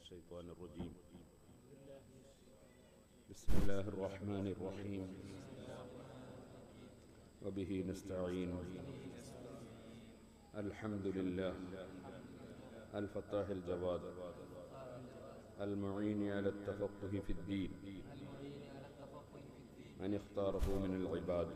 الشيطان الرجيم بسم الله الرحمن الرحيم وبه نستعين الحمد لله الفتاح الجواد المعين على التفقه في الدين من اختاره من العباد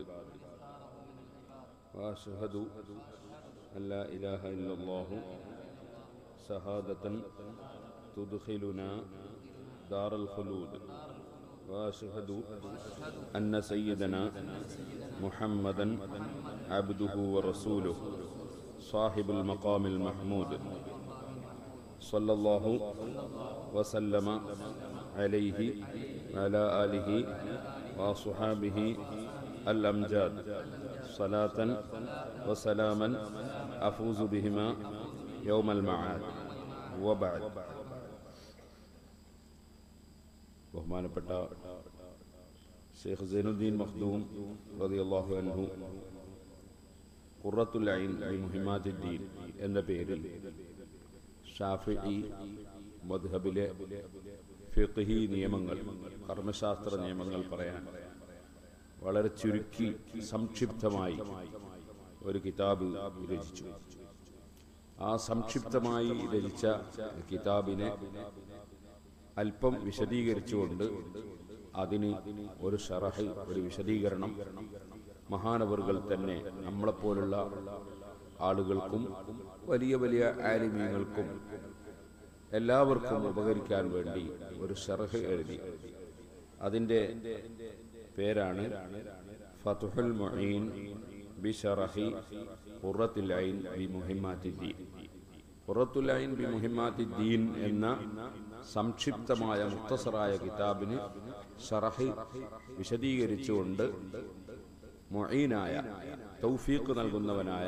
واشهد ان لا اله الا الله شهادة تدخلنا دار الخلود واشهد ان سيدنا محمدا عبده ورسوله صاحب المقام المحمود صلى الله وسلم عليه وعلى اله وصحابه الامجاد صلاه وسلاما افوز بهما يوم المعاد وبعد ബഹുമാനപ്പെട്ട ഷെയ്ഖ് സൈനുദ്ദീൻ മഖ്ദൂം റളിയല്ലാഹു അൻഹു ഖുറത്തുൽ ഐൻ ബി മുഹിമാത്തുദ്ദീൻ എന്ന പേരിൽ ഷാഫിഈ മദ്ഹബിലെ ഫിഖ്ഹി നിയമങ്ങൾ കർമ്മശാസ്ത്ര നിയമങ്ങൾ പറയാൻ വളരെ ചുരുക്കി സംക്ഷിപ്തമായി ഒരു കിതാബ് രചിച്ചു ആ സംക്ഷിപ്തമായി രചിച്ച കിതാബിനെ അല്പം വിശദീകരിച്ചുകൊണ്ട് അതിന് ഒരു ഷറഹ് ഒരു വിശദീകരണം മഹാനവറുകൾ തന്നെ നമ്മളെപ്പോലുള്ള ആളുകൾക്കും വലിയ വലിയ ആലിമീങ്ങൾക്കും എല്ലാവർക്കും ഉപകരിക്കാൻ വേണ്ടി ഒരു ഷറഹ് എഴുതി അതിൻ്റെ പേരാണ് ഫതുഹുൽ മുഈൻ ബിഷറഹി ഖുറത്തുൽ ഐൻ ബി മുഹിമാത്തിദ്ദീൻ ഖുറത്തുൽ ഐൻ ബി മുഹിമാത്തിദ്ദീൻ എന്ന സംക്ഷിപ്തമായ മുക്തസറായ കിതാബിന് ഷറഹ് വിശദീകരിച്ചുകൊണ്ട് മൊയ്നായ തൗഫീഖ് നൽകുന്നവനായ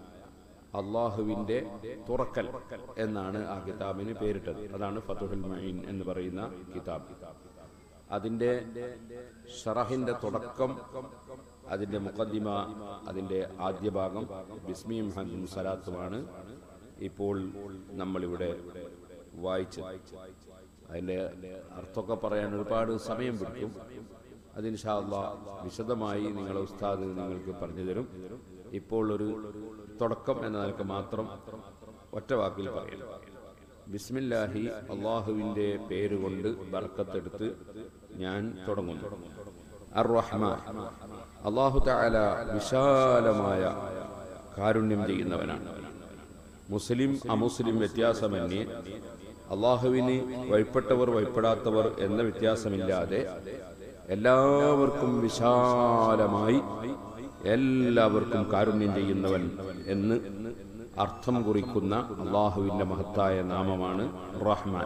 അള്ളാഹുവിൻ്റെ തുറക്കൽ എന്നാണ് ആ കിതാബിന് പേരിട്ടത് അതാണ് ഫതുഹുൽ മൊയ്ൻ എന്ന് പറയുന്ന കിതാബ് അതിൻ്റെ ഷറഹിൻ്റെ തുടക്കം അതിൻ്റെ മുഖദ്ദിമ അതിൻ്റെ ആദ്യ ഭാഗം ബിസ്മിയും ഹംദും സലാത്തുമാണ് ഇപ്പോൾ നമ്മളിവിടെ വായിച്ചത് അതിൻ്റെ അർത്ഥമൊക്കെ പറയാൻ ഒരുപാട് സമയം പിടിക്കും അതിന് ഷാള്ള വിശദമായി നിങ്ങളെ ഉസ്താദ് നിങ്ങൾക്ക് പറഞ്ഞു തരും ഇപ്പോൾ ഒരു തുടക്കം എന്ന നിലക്ക് മാത്രം ഒറ്റ വാക്കിൽ പറയാം ബിസ്മില്ലാഹി അള്ളാഹുവിൻ്റെ പേരുകൊണ്ട് ബർക്കത്തെടുത്ത് ഞാൻ തുടങ്ങുന്നു അർ റഹ്മാൻ അള്ളാഹു തആല വിശാലമായ കാരുണ്യം ചെയ്യുന്നവനാണ് മുസ്ലിം അമുസ്ലിം വ്യത്യാസമന്യേ അള്ളാഹുവിന് വഴിപ്പെട്ടവർ വഴിപ്പെടാത്തവർ എന്ന വ്യത്യാസമില്ലാതെ എല്ലാവർക്കും വിശാലമായി എല്ലാവർക്കും കാരുണ്യം ചെയ്യുന്നവൻ എന്ന് അർത്ഥം കുറിക്കുന്ന അള്ളാഹുവിന്റെ മഹത്തായ നാമമാണ് റഹ്മാൻ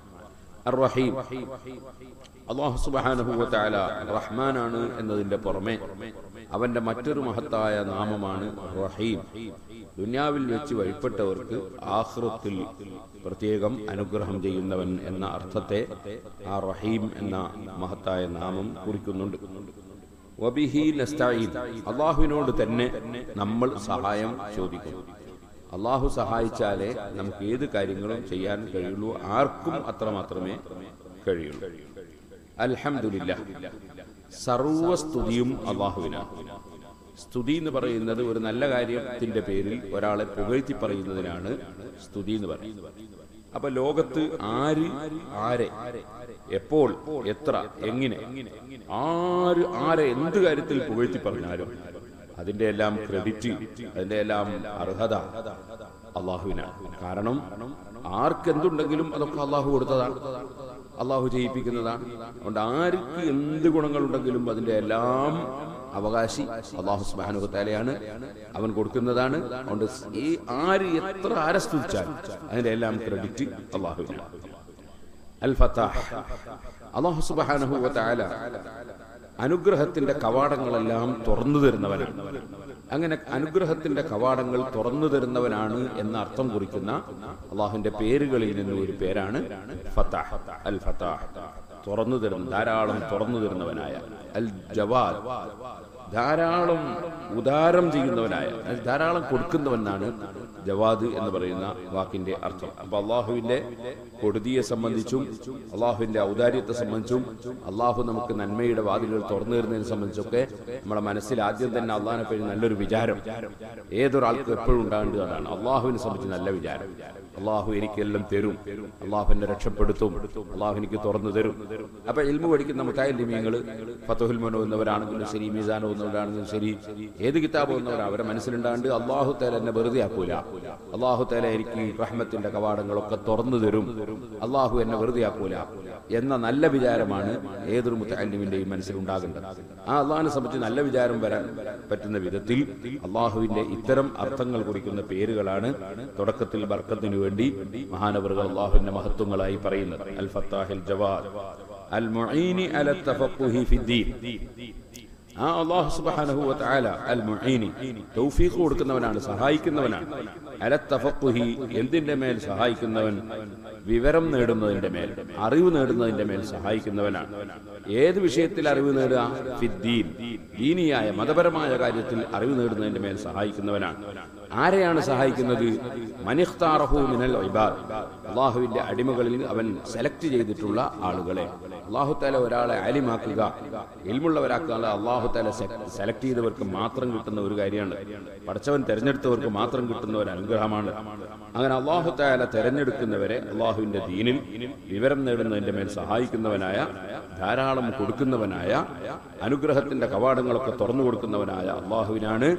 റഹീം അള്ളാഹു സുബാനഹുല റഹ്മാനാണ് എന്നതിന്റെ പുറമെ അവന്റെ മറ്റൊരു മഹത്തായ നാമമാണ് റഹീം ദുന്യാവിൽ വെച്ച് വഴിപ്പെട്ടവർക്ക് ആഹ്റത്തിൽ പ്രത്യേകം അനുഗ്രഹം ചെയ്യുന്നവൻ എന്ന അർത്ഥത്തെ ആ റഹീം എന്ന മഹത്തായ നാമം കുറിക്കുന്നുണ്ട് വബിഹി നസ്തഈൻ അള്ളാഹുവിനോട് തന്നെ നമ്മൾ സഹായം ചോദിക്കും അള്ളാഹു സഹായിച്ചാലേ നമുക്ക് ഏത് കാര്യങ്ങളും ചെയ്യാൻ കഴിയുള്ളൂ ആർക്കും അത്ര മാത്രമേ കഴിയുള്ളൂ അൽഹംദുലില്ല സർവസ്തുതിയും അള്ളാഹുവിനാണ് സ്തുതി എന്ന് പറയുന്നത് ഒരു നല്ല കാര്യത്തിന്റെ പേരിൽ ഒരാളെ പുകഴ്ത്തി പറയുന്നതിനാണ് സ്തുതി എന്ന് പറയുന്നത് അപ്പൊ ലോകത്ത് ആര് ആരെ എപ്പോൾ എത്ര എങ്ങനെ ആര് ആരെ എന്ത് കാര്യത്തിൽ പുകഴ്ത്തി പറഞ്ഞാലും അതിന്റെ എല്ലാം ക്രെഡിറ്റ് അതിന്റെ എല്ലാം അർഹത അള്ളാഹുവിനാണ് കാരണം ആർക്കെന്തുണ്ടെങ്കിലും അതൊക്കെ അള്ളാഹു കൊടുത്തതാണ് അള്ളാഹു ചെയ്യിപ്പിക്കുന്നതാണ് അതുകൊണ്ട് ആർക്ക് എന്ത് ഗുണങ്ങളുണ്ടെങ്കിലും അതിന്റെ എല്ലാം അവകാശി അള്ളാഹു സുബാനുഹത്താലയാണ് അവൻ കൊടുക്കുന്നതാണ് അതുകൊണ്ട് ഈ ആര് എത്ര ആരെ സ്തുതിച്ചാൽ അതിന്റെ എല്ലാം ക്രെഡിറ്റ് അള്ളാഹുവിനാണ് അൽ ഫത്താഹ് അള്ളാഹു സുബാനുഹുല അനുഗ്രഹത്തിന്റെ കവാടങ്ങളെല്ലാം തുറന്നു തരുന്നവനാണ് അങ്ങനെ അനുഗ്രഹത്തിന്റെ കവാടങ്ങൾ തുറന്നു തരുന്നവനാണ് എന്ന അർത്ഥം കുറിക്കുന്ന അള്ളാഹുവിന്റെ പേരുകളിൽ നിന്ന് ഒരു പേരാണ് ഫത്താഹ് അൽ ഫത്താഹ് തുറന്നു തരുന്ന ധാരാളം തുറന്നു തരുന്നവനായ അൽ ജവാദ് ധാരാളം ഉദാരം ചെയ്യുന്നവനായ ധാരാളം കൊടുക്കുന്നവനാണ് ജവാദ് എന്ന് പറയുന്ന വാക്കിന്റെ അർത്ഥം അപ്പൊ അള്ളാഹുവിന്റെ കൊടുതിയെ സംബന്ധിച്ചും അള്ളാഹുവിന്റെ ഔദാര്യത്തെ സംബന്ധിച്ചും അള്ളാഹു നമുക്ക് നന്മയുടെ വാതിലുകൾ തുറന്നു തരുന്നതിനെ സംബന്ധിച്ചൊക്കെ നമ്മുടെ മനസ്സിൽ ആദ്യം തന്നെ അള്ളാഹിനെ പറ്റി നല്ലൊരു വിചാരം ഏതൊരാൾക്കും എപ്പോഴും ഉണ്ടാകേണ്ടതാണ് അള്ളാഹുവിനെ സംബന്ധിച്ച് നല്ല വിചാരം അള്ളാഹു എനിക്കെല്ലാം തരും അള്ളാഹു എന്നെ രക്ഷപ്പെടുത്തും അള്ളാഹു എനിക്ക് തുറന്നു തരും അപ്പൊ ഇൽമു പഠിക്കുന്ന മുത്താലിമീങ്ങൾ ഫത്തുഹുൽ മനോ എന്നവരാണെങ്കിലും ശരി മീസാനോ എന്നവരാണെങ്കിലും ശരി ഏത് കിതാബ് എന്നവരാ അവരെ മനസ്സിലുണ്ടാണ്ട് അള്ളാഹു തേല എന്നെ വെറുതെ ആക്കൂല അള്ളാഹു തേല എനിക്ക് റഹ്മത്തിന്റെ കവാടങ്ങളൊക്കെ തുറന്നു തരും അള്ളാഹു എന്നെ വെറുതെ ആക്കൂല എന്ന നല്ല വിചാരമാണ് ഏതൊരു മുത്താലിമിന്റെയും മനസ്സിലുണ്ടാകേണ്ടത് ആ അള്ളാഹിനെ സംബന്ധിച്ച് നല്ല വിചാരം വരാൻ പറ്റുന്ന വിധത്തിൽ അള്ളാഹുവിന്റെ ഇത്തരം അർത്ഥങ്ങൾ കുറിക്കുന്ന പേരുകളാണ് തുടക്കത്തിൽ ബർക്കത്തിനു വേണ്ടി മഹാനവറുകൾ അള്ളാഹുവിന്റെ മഹത്വങ്ങളായി പറയുന്നത് അൽ ഫത്താഹിൽ ജവാദ് അൽ മുഈനി അല തഫഖുഹി ഫിദ്ദീൻ ആ അള്ളാഹു സുബ്ഹാനഹു വ തആല അൽ മുഈനി തൗഫീഖ് കൊടുക്കുന്നവനാണ് സഹായിക്കുന്നവനാണ് അല തഫഖുഹി എന്തിന്റെ മേൽ സഹായിക്കുന്നവൻ വിവരം നേടുന്നതിന്റെ മേൽ അറിവ് നേടുന്നതിന്റെ മേൽ സഹായിക്കുന്നവനാണ് ഏത് വിഷയത്തിൽ അറിവ് നേടുക ഫിദ്ദീൻ ദീനിയായ മതപരമായ കാര്യത്തിൽ അറിവ് നേടുന്നതിന്റെ മേൽ സഹായിക്കുന്നവനാണ് ആരെയാണ് സഹായിക്കുന്നത് മനിഖ്താറഹു മിനൽ ഇബാദ് അള്ളാഹുവിന്റെ അടിമകളിൽ അവൻ സെലക്ട് ചെയ്തിട്ടുള്ള ആളുകളെ അള്ളാഹു താല ഒരാളെ അലിമാക്കുക ഇൽമുള്ളവരാക്കുക അള്ളാഹു താല സെലക്ട് ചെയ്തവർക്ക് മാത്രം കിട്ടുന്ന ഒരു കാര്യമാണ് പഠിച്ചവൻ തെരഞ്ഞെടുത്തവർക്ക് മാത്രം കിട്ടുന്ന ഒരു അനുഗ്രഹമാണ് അങ്ങനെ അള്ളാഹു താല തെരഞ്ഞെടുക്കുന്നവരെ അള്ളാഹുവിന്റെ ദീനിൽ വിവരം നേടുന്നതിന്റെ മേൽ സഹായിക്കുന്നവനായ ധാരാളം കൊടുക്കുന്നവനായ അനുഗ്രഹത്തിന്റെ കവാടങ്ങളൊക്കെ തുറന്നു കൊടുക്കുന്നവനായ അള്ളാഹുവിനാണ്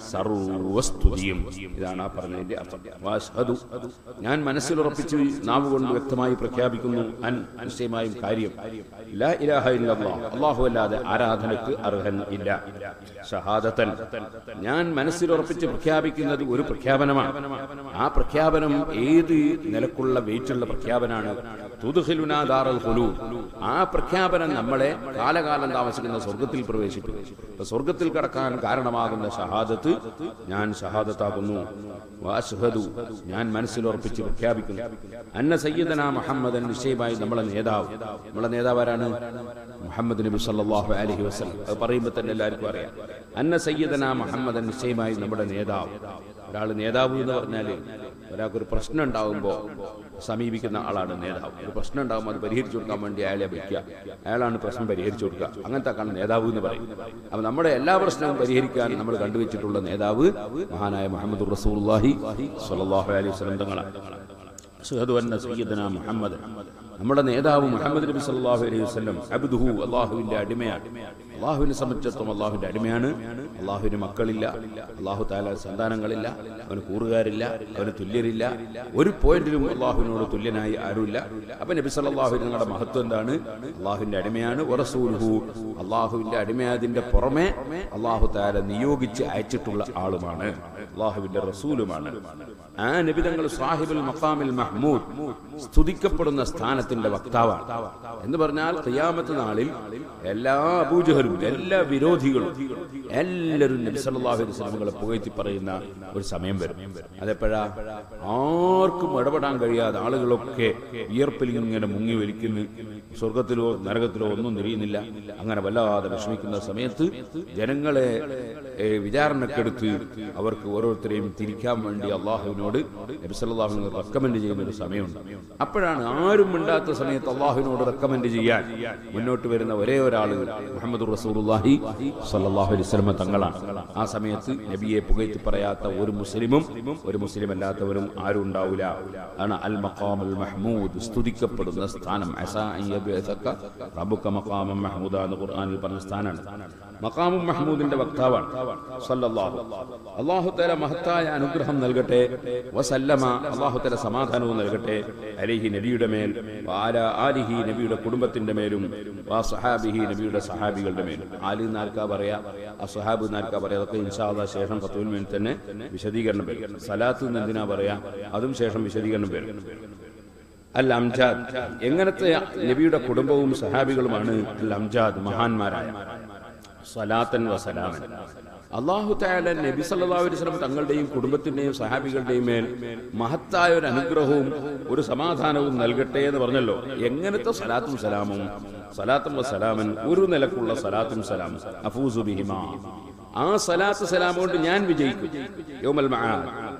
സർവസ്തുതിയും ഇതാണ് ആ പറഞ്ഞതിന്റെ അർത്ഥം വാഷ്ഹദു. ഞാൻ മനസ്സിലുറപ്പിച്ച് നാവ് കൊണ്ട് വ്യക്തമായി പ്രഖ്യാപിക്കുന്നു അൻ നിശ്ചയമായും കാര്യം ലാ ഇലാഹ ഇല്ലല്ലാഹ്. അള്ളാഹു അല്ലാതെ ആരാധനക്ക് അർഹൻ ഇല്ല ഷഹാദത്തൻ ഞാൻ മനസ്സിലുറപ്പിച്ച് പ്രഖ്യാപിക്കുന്നത് ഒരു പ്രഖ്യാപനമാണ് ആ പ്രഖ്യാപനം ഏത് നിലക്കുള്ള വെയിറ്റുള്ള പ്രഖ്യാപനാണ് തുതുഹിലുനാ ദാറൽ ഖുലൂദ്. ആ പ്രഖ്യാപനം നമ്മളെ കാലകാലം താമസിക്കുന്ന സ്വർഗത്തിൽ പ്രവേശിക്കും അപ്പൊ സ്വർഗത്തിൽ കടക്കാൻ കാരണമാകുന്ന ഷഹാദത്ത് ഞാൻ ഷഹാദത്താകുന്നു വാഷ്ഹദു ഞാൻ മനസ്സിലുറപ്പിച്ച് പ്രഖ്യാപിക്കുന്നു അന്ന സയ്യിദന മുഹമ്മദൻ നിശ്ചയമായി നമ്മളെ നേതാവ് നമ്മളെ നേതാവ് ആരാണ് മുഹമ്മദ് നബി സല്ലല്ലാഹു അലൈഹി വസല്ലം അത് പറയുമ്പോൾ തന്നെ എല്ലാവർക്കും അറിയാം അന്ന സയ്യിദന മുഹമ്മദൻ നിശ്ചയമായി നമ്മുടെ നേതാവ് ഒരാൾ നേതാവ് എന്ന് പറഞ്ഞാല് ഒരാൾക്കൊരു പ്രശ്നം ഉണ്ടാകുമ്പോൾ സമീപിക്കുന്ന ആളാണ് നേതാവ് ഒരു പ്രശ്നം ഉണ്ടാകുമ്പോൾ അത് പരിഹരിച്ചു കൊടുക്കാൻ വേണ്ടി അയാളെ വയ്ക്കുക അയാളാണ് പ്രശ്നം പരിഹരിച്ചു കൊടുക്കുക അങ്ങനത്തെ ആൾക്കാണ് നേതാവ് എന്ന് പറയും അപ്പൊ നമ്മുടെ എല്ലാ പ്രശ്നവും പരിഹരിക്കാൻ നമ്മൾ കണ്ടുവച്ചിട്ടുള്ള നേതാവ് മഹാനായ മുഹമ്മദ് റസൂലുള്ളാഹി സ്വല്ലല്ലാഹു അലൈഹി വസല്ലം തങ്ങളാണ് അഷ്ഹദു അന്ന സയ്യിദന മുഹമ്മദ് നമ്മുടെ നേതാവ് മുഹമ്മദ് നബി സല്ലല്ലാഹു അലൈഹി വസല്ലം അബ്ദുഹു അള്ളാഹുവിന്റെ അടിമയാണ് അള്ളാഹുവിനെ സംബന്ധിച്ചിടത്തോളം അള്ളാഹുവിന്റെ അടിമയാണ് അള്ളാഹുവിന് മക്കളില്ല അള്ളാഹു താല സന്താനങ്ങളില്ല അവന് കൂറുകാരില്ല അവന് തുല്യരില്ല ഒരു പോയിന്റിലും അള്ളാഹുവിനോട് തുല്യനായി ആരുമില്ല അപ്പൊ നബി സല്ലല്ലാഹു അലൈഹി നിങ്ങളുടെ മഹത്വം എന്താണ് അള്ളാഹുവിന്റെ അടിമയാണ് വറസൂലുഹു അള്ളാഹുവിന്റെ അടിമയാതിന്റെ പുറമെ അള്ളാഹു താല നിയോഗിച്ച് അയച്ചിട്ടുള്ള ആളുമാണ് അള്ളാഹുവിന്റെ റസൂലുമാണ് ആ നബി തങ്ങൾ സാഹിബുൽ മഖാമിൽ മഹ്മൂദ് സ്തുതിക്കപ്പെടുന്ന സ്ഥാനത്തിന്റെ വക്താവാണ് എന്ന് പറഞ്ഞാൽ ഖിയാമത്ത് നാളിൽ എല്ലാ അബൂജഹലും എല്ലാ വിരോധികളും എല്ലാവരും നബി സല്ലല്ലാഹു അലൈഹി വസല്ലമകളെ പുകഴ്ത്തി പറയുന്ന ഒരു സമയം വരും അതെപ്പോഴാ ആർക്കും ഇടപെടാൻ കഴിയാതെ ആളുകളൊക്കെ വിയർപ്പിൽ ഇങ്ങനെ മുങ്ങി വലിക്കുന്നു സ്വർഗത്തിലോ നരകത്തിലോ ഒന്നും തിരിയുന്നില്ല അങ്ങനെ വല്ലാതെ വിഷമിക്കുന്ന സമയത്ത് ജനങ്ങളെ ഏ, വിചാരണക്കെടുത്ത് അവർക്ക് ഓരോരുത്തരെയും തിരിക്കാൻ വേണ്ടി അള്ളാഹുവിനോട് നബി സല്ലല്ലാഹു അലൈഹി വസല്ലം റെക്കമെൻഡ് ചെയ്യുന്ന ഒരു സമയമുണ്ട് അപ്പോഴാണ് ആരും മിണ്ടാത്ത സമയത്ത് അള്ളാഹുവിനോട് റെക്കമെൻഡ് ചെയ്യാൻ മുന്നോട്ട് വരുന്ന ഒരേ ഒരാൾ മുഹമ്മദ് റസൂലുള്ളാഹി സ്വല്ലല്ലാഹു അലൈഹി വസല്ലം തങ്ങളാണ് ആ സമയത്ത് നബിയെ പുകഴ്ത്തി പറയാത്ത ഒരു മുസ്ലിമും ഒരു മുസ്ലിം അല്ലാത്തവരും ആരും ഉണ്ടാവില്ല ആണ് അൽ മഖാമുൽ മഹ്മൂദ് സ്തുതിക്കപ്പെടുന്ന സ്ഥാനം അസാ അൻ യബ്അസക റബ്ബുക മഖാമൻ മഹ്മൂദ എന്ന് ഖുർആനിൽ പറഞ്ഞ സ്ഥാനമാണ് മഖാമും മഹ്മൂദിന്റെ വക്താവാണ് സല്ലല്ലാഹു അല്ലാഹു തആല മഹത്തായ അനുഗ്രഹം നൽകട്ടെ വസല്ലമ അല്ലാഹു തആല സമാധാനവും നൽകട്ടെ അലൈഹി നബിയുടെ മേൽ വാല ആലിഹി നബിയുടെ കുടുംബത്തിന്റെ മേലും വാ സഹാബിഹി നബിയുടെ സഹാബികളുടെ മേലും ആലി നാൽക്കാ പറയാ അസഹാബ് നാൽക്കാ പറയാ അതൊക്കെ ഇൻഷാ അല്ലാഹ് ശേഷം ഫത്തുവിൽ മേൽ തന്നെ വിശദീകരണം വരും സലാത്ത് എന്ന് എന്തിനാ പറയാ അതും ശേഷം വിശദീകരണം വരും അൽ അംജാദ് എങ്ങനത്തെ നബിയുടെ കുടുംബവും സഹാബികളുമാണ് അൽ അംജാദ് മഹാന്മാരായ സലാത്തൻ വസലാമൻ അള്ളാഹു താല നബി സല്ലല്ലാഹു അലൈഹി വസല്ലം തങ്ങളുടെയും കുടുംബത്തിന്റെയും സഹാബികളുടെയും മേൽ മഹത്തായ ഒരു അനുഗ്രഹവും ഒരു സമാധാനവും നൽകട്ടെ എന്ന് പറഞ്ഞല്ലോ എങ്ങനത്തെ സലാത്തും സലാമും സലാത്തും വസലാമൻ ഒരു നിലക്കുള്ള സലാത്തും സലാമും അഫൂസു ബിഹിമാ ആ സലാത്ത് സലാം കൊണ്ട് ഞാൻ വിജയിക്കും യൗമൽ മആദ്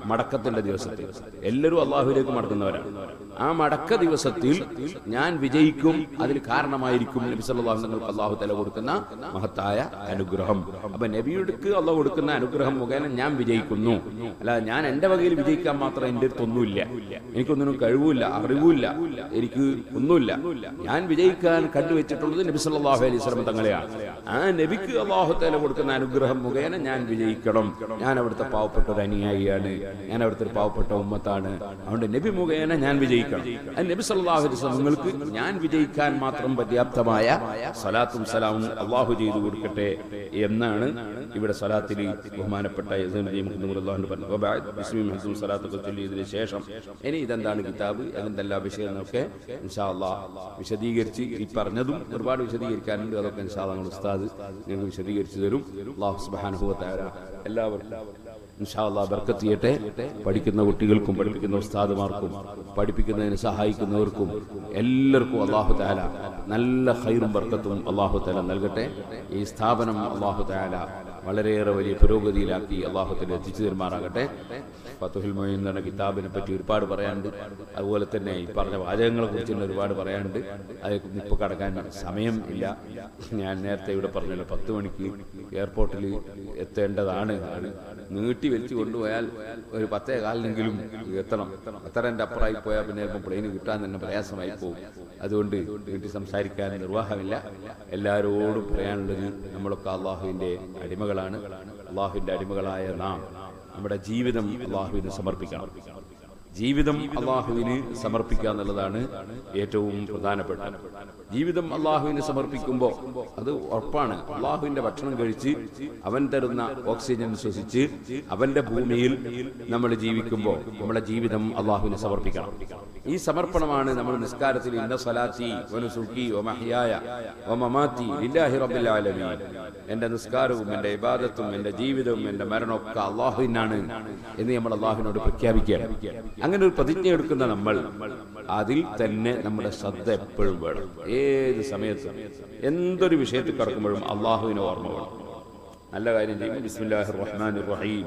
മടക്കത്തിന്റെ ദിവസത്തിൽ എല്ലാവരും അള്ളാഹുവിലേക്ക് മടങ്ങുന്നവരാണ് ആ മടക്ക ദിവസത്തിൽ ഞാൻ വിജയിക്കും അതിൽ കാരണമായിരിക്കും നബി സല്ലല്ലാഹു അലൈഹി വസല്ലം അള്ളാഹു തല കൊടുക്കുന്ന മഹത്തായ അനുഗ്രഹം അപ്പൊ നബിയുടെക്ക് അള്ളാഹു കൊടുക്കുന്ന അനുഗ്രഹം മുഖേന ഞാൻ വിജയിക്കുന്നു അല്ല ഞാൻ എന്റെ വകയിൽ വിജയിക്കാൻ മാത്രം എന്റെ അടുത്തൊന്നുമില്ല എനിക്കൊന്നിനും കഴിവില്ല അറിവില്ല എനിക്ക് ഒന്നുമില്ല ഞാൻ വിജയിക്കാൻ കണ്ടുവച്ചിട്ടുള്ളത് നബി സല്ലല്ലാഹു അലൈഹി വസല്ലം തങ്ങളെയാണ് ആ നബിക്ക് അള്ളാഹു തല കൊടുക്കുന്ന അനുഗ്രഹം മുഖേന ഞാൻ വിജയിക്കണം ഞാൻ അവിടുത്തെ പാവപ്പെട്ട ഒരു അനുയായിയാണ് ഞാൻ അവിടുത്തെ ഒരു പാവപ്പെട്ട ഉമ്മത്താണ് അതുകൊണ്ട് നബി മുഖേന ഞാൻ വിജയിക്കണം അത് നബി സല്ലല്ലാഹു അലൈഹി വസല്ലം നിങ്ങൾക്ക് ഞാൻ വിജയിക്കാൻ മാത്രം പര്യാപ്തമായ സലാത്തും സലാമും അള്ളാഹു ചെയ്തു കൊടുക്കട്ടെ എന്നാണ് ഇവിടെ സലാത്തിൽ ബഹുമാനപ്പെട്ട യസീൻ നബി മുഹമ്മദ് റളിയല്ലാഹു പറഞ്ഞു വബഅദ് ബിസ്മി മഹ്സൂം സലാത്തൊക്കെ ചൊല്ലിയതിനു ശേഷം ഇനി ഇതെന്താണ് കിതാബ് അതിന്റെ എല്ലാ വിഷയങ്ങളൊക്കെ ഇൻഷാ അള്ളാഹ് വിശദീകരിച്ച് ഈ പറഞ്ഞതും ഒരുപാട് വിശദീകരിക്കാനുണ്ട് അതൊക്കെ ഇൻഷാ അള്ളാഹ് നമ്മുടെ ഉസ്താദ് ഞങ്ങൾക്ക് വിശദീകരിച്ചു തരും അള്ളാഹു സുബ്ഹാനഹു വ തആല എല്ലാവർക്കും ഇൻഷാ അള്ളാഹ് ബർക്കത്ത് ചെയ്യട്ടെ പഠിക്കുന്ന കുട്ടികൾക്കും പഠിപ്പിക്കുന്ന ഉസ്താദുമാർക്കും പഠിപ്പിക്കുന്നതിന് സഹായിക്കുന്നവർക്കും എല്ലാവർക്കും അള്ളാഹു താല നല്ല ഖൈറും ബർക്കത്തും അള്ളാഹു താല നൽകട്ടെ ഈ സ്ഥാപനം അള്ളാഹു താല വളരെയേറെ വലിയ പുരോഗതിയിലാക്കി അള്ളാഹുത്തിന് എത്തിച്ചു തരുമാറാകട്ടെ ഫത്തുഹിൽ മൊയ്ൻ എന്ന കിതാബിനെ പറ്റി ഒരുപാട് പറയാനുണ്ട് അതുപോലെ തന്നെ ഈ പറഞ്ഞ വാചകങ്ങളെ കുറിച്ച് തന്നെ ഒരുപാട് പറയാനുണ്ട് അതിൽ ഇപ്പോൾ കടക്കാൻ സമയം ഇല്ല ഞാൻ നേരത്തെ ഇവിടെ പറഞ്ഞല്ലോ പത്ത് മണിക്ക് എയർപോർട്ടിൽ എത്തേണ്ടതാണ് അത് നീട്ടി വലിച്ചു കൊണ്ടുപോയാൽ ഒരു പത്തേ കാലിനെങ്കിലും എത്തണം അത്രൻ്റെ അപ്പുറമായി പോയാൽ പിന്നെ ചിലപ്പോൾ പ്ലെയിന് കിട്ടാൻ തന്നെ പ്രയാസമായി പോകും അതുകൊണ്ട് നീട്ടി സംസാരിക്കാൻ നിർവാഹമില്ല എല്ലാവരോടും പറയാനുള്ളത് നമ്മളൊക്കെ അള്ളാഹുവിൻ്റെ അടിമകളാണ് അള്ളാഹുവിൻ്റെ അടിമകളായ നാം നമ്മുടെ ജീവിതം അള്ളാഹുവിന് സമർപ്പിക്കണം ജീവിതം അള്ളാഹുവിന് സമർപ്പിക്കുക എന്നുള്ളതാണ് ഏറ്റവും പ്രധാനപ്പെട്ട ജീവിതം അള്ളാഹുവിന് സമർപ്പിക്കുമ്പോൾ അത് ഉറപ്പാണ് അള്ളാഹുവിന്റെ ഭക്ഷണം കഴിച്ച് അവൻ തരുന്ന ഓക്സിജൻ ശ്വസിച്ച് അവന്റെ ഭൂമിയിൽ നമ്മൾ ജീവിക്കുമ്പോൾ നമ്മുടെ ജീവിതം അള്ളാഹുവിന് സമർപ്പിക്കണം ഈ സമർപ്പണമാണ് നമ്മൾ നിസ്കാരത്തിൽ ഇന്ന സലാത്തി വനുസുഖി ഒമഹിയായ ഒമമാത്തി ലില്ലാഹി റബ്ബിൽ ആലമീൻ എന്റെ നിസ്കാരവും എന്റെ ഇബാദത്തും എന്റെ ജീവിതവും എന്റെ മരണമൊക്കെ അള്ളാഹുവിനാണ് എന്ന് നമ്മൾ അള്ളാഹുവിനോട് പ്രഖ്യാപിക്കുകയാണ് അങ്ങനെ ഒരു പ്രതിജ്ഞ എടുക്കുന്ന നമ്മൾ അതിൽ തന്നെ നമ്മുടെ ശ്രദ്ധ എപ്പോഴും വേണം ഏത് സമയത്തും എന്തൊരു വിഷയത്തിൽ കടക്കുമ്പോഴും അള്ളാഹുവിനെ ഓർമ്മ വേണം നല്ല കാര്യം ചെയ്യും ബിസ്മില്ലാഹിർ റഹ്മാനിർ റഹീം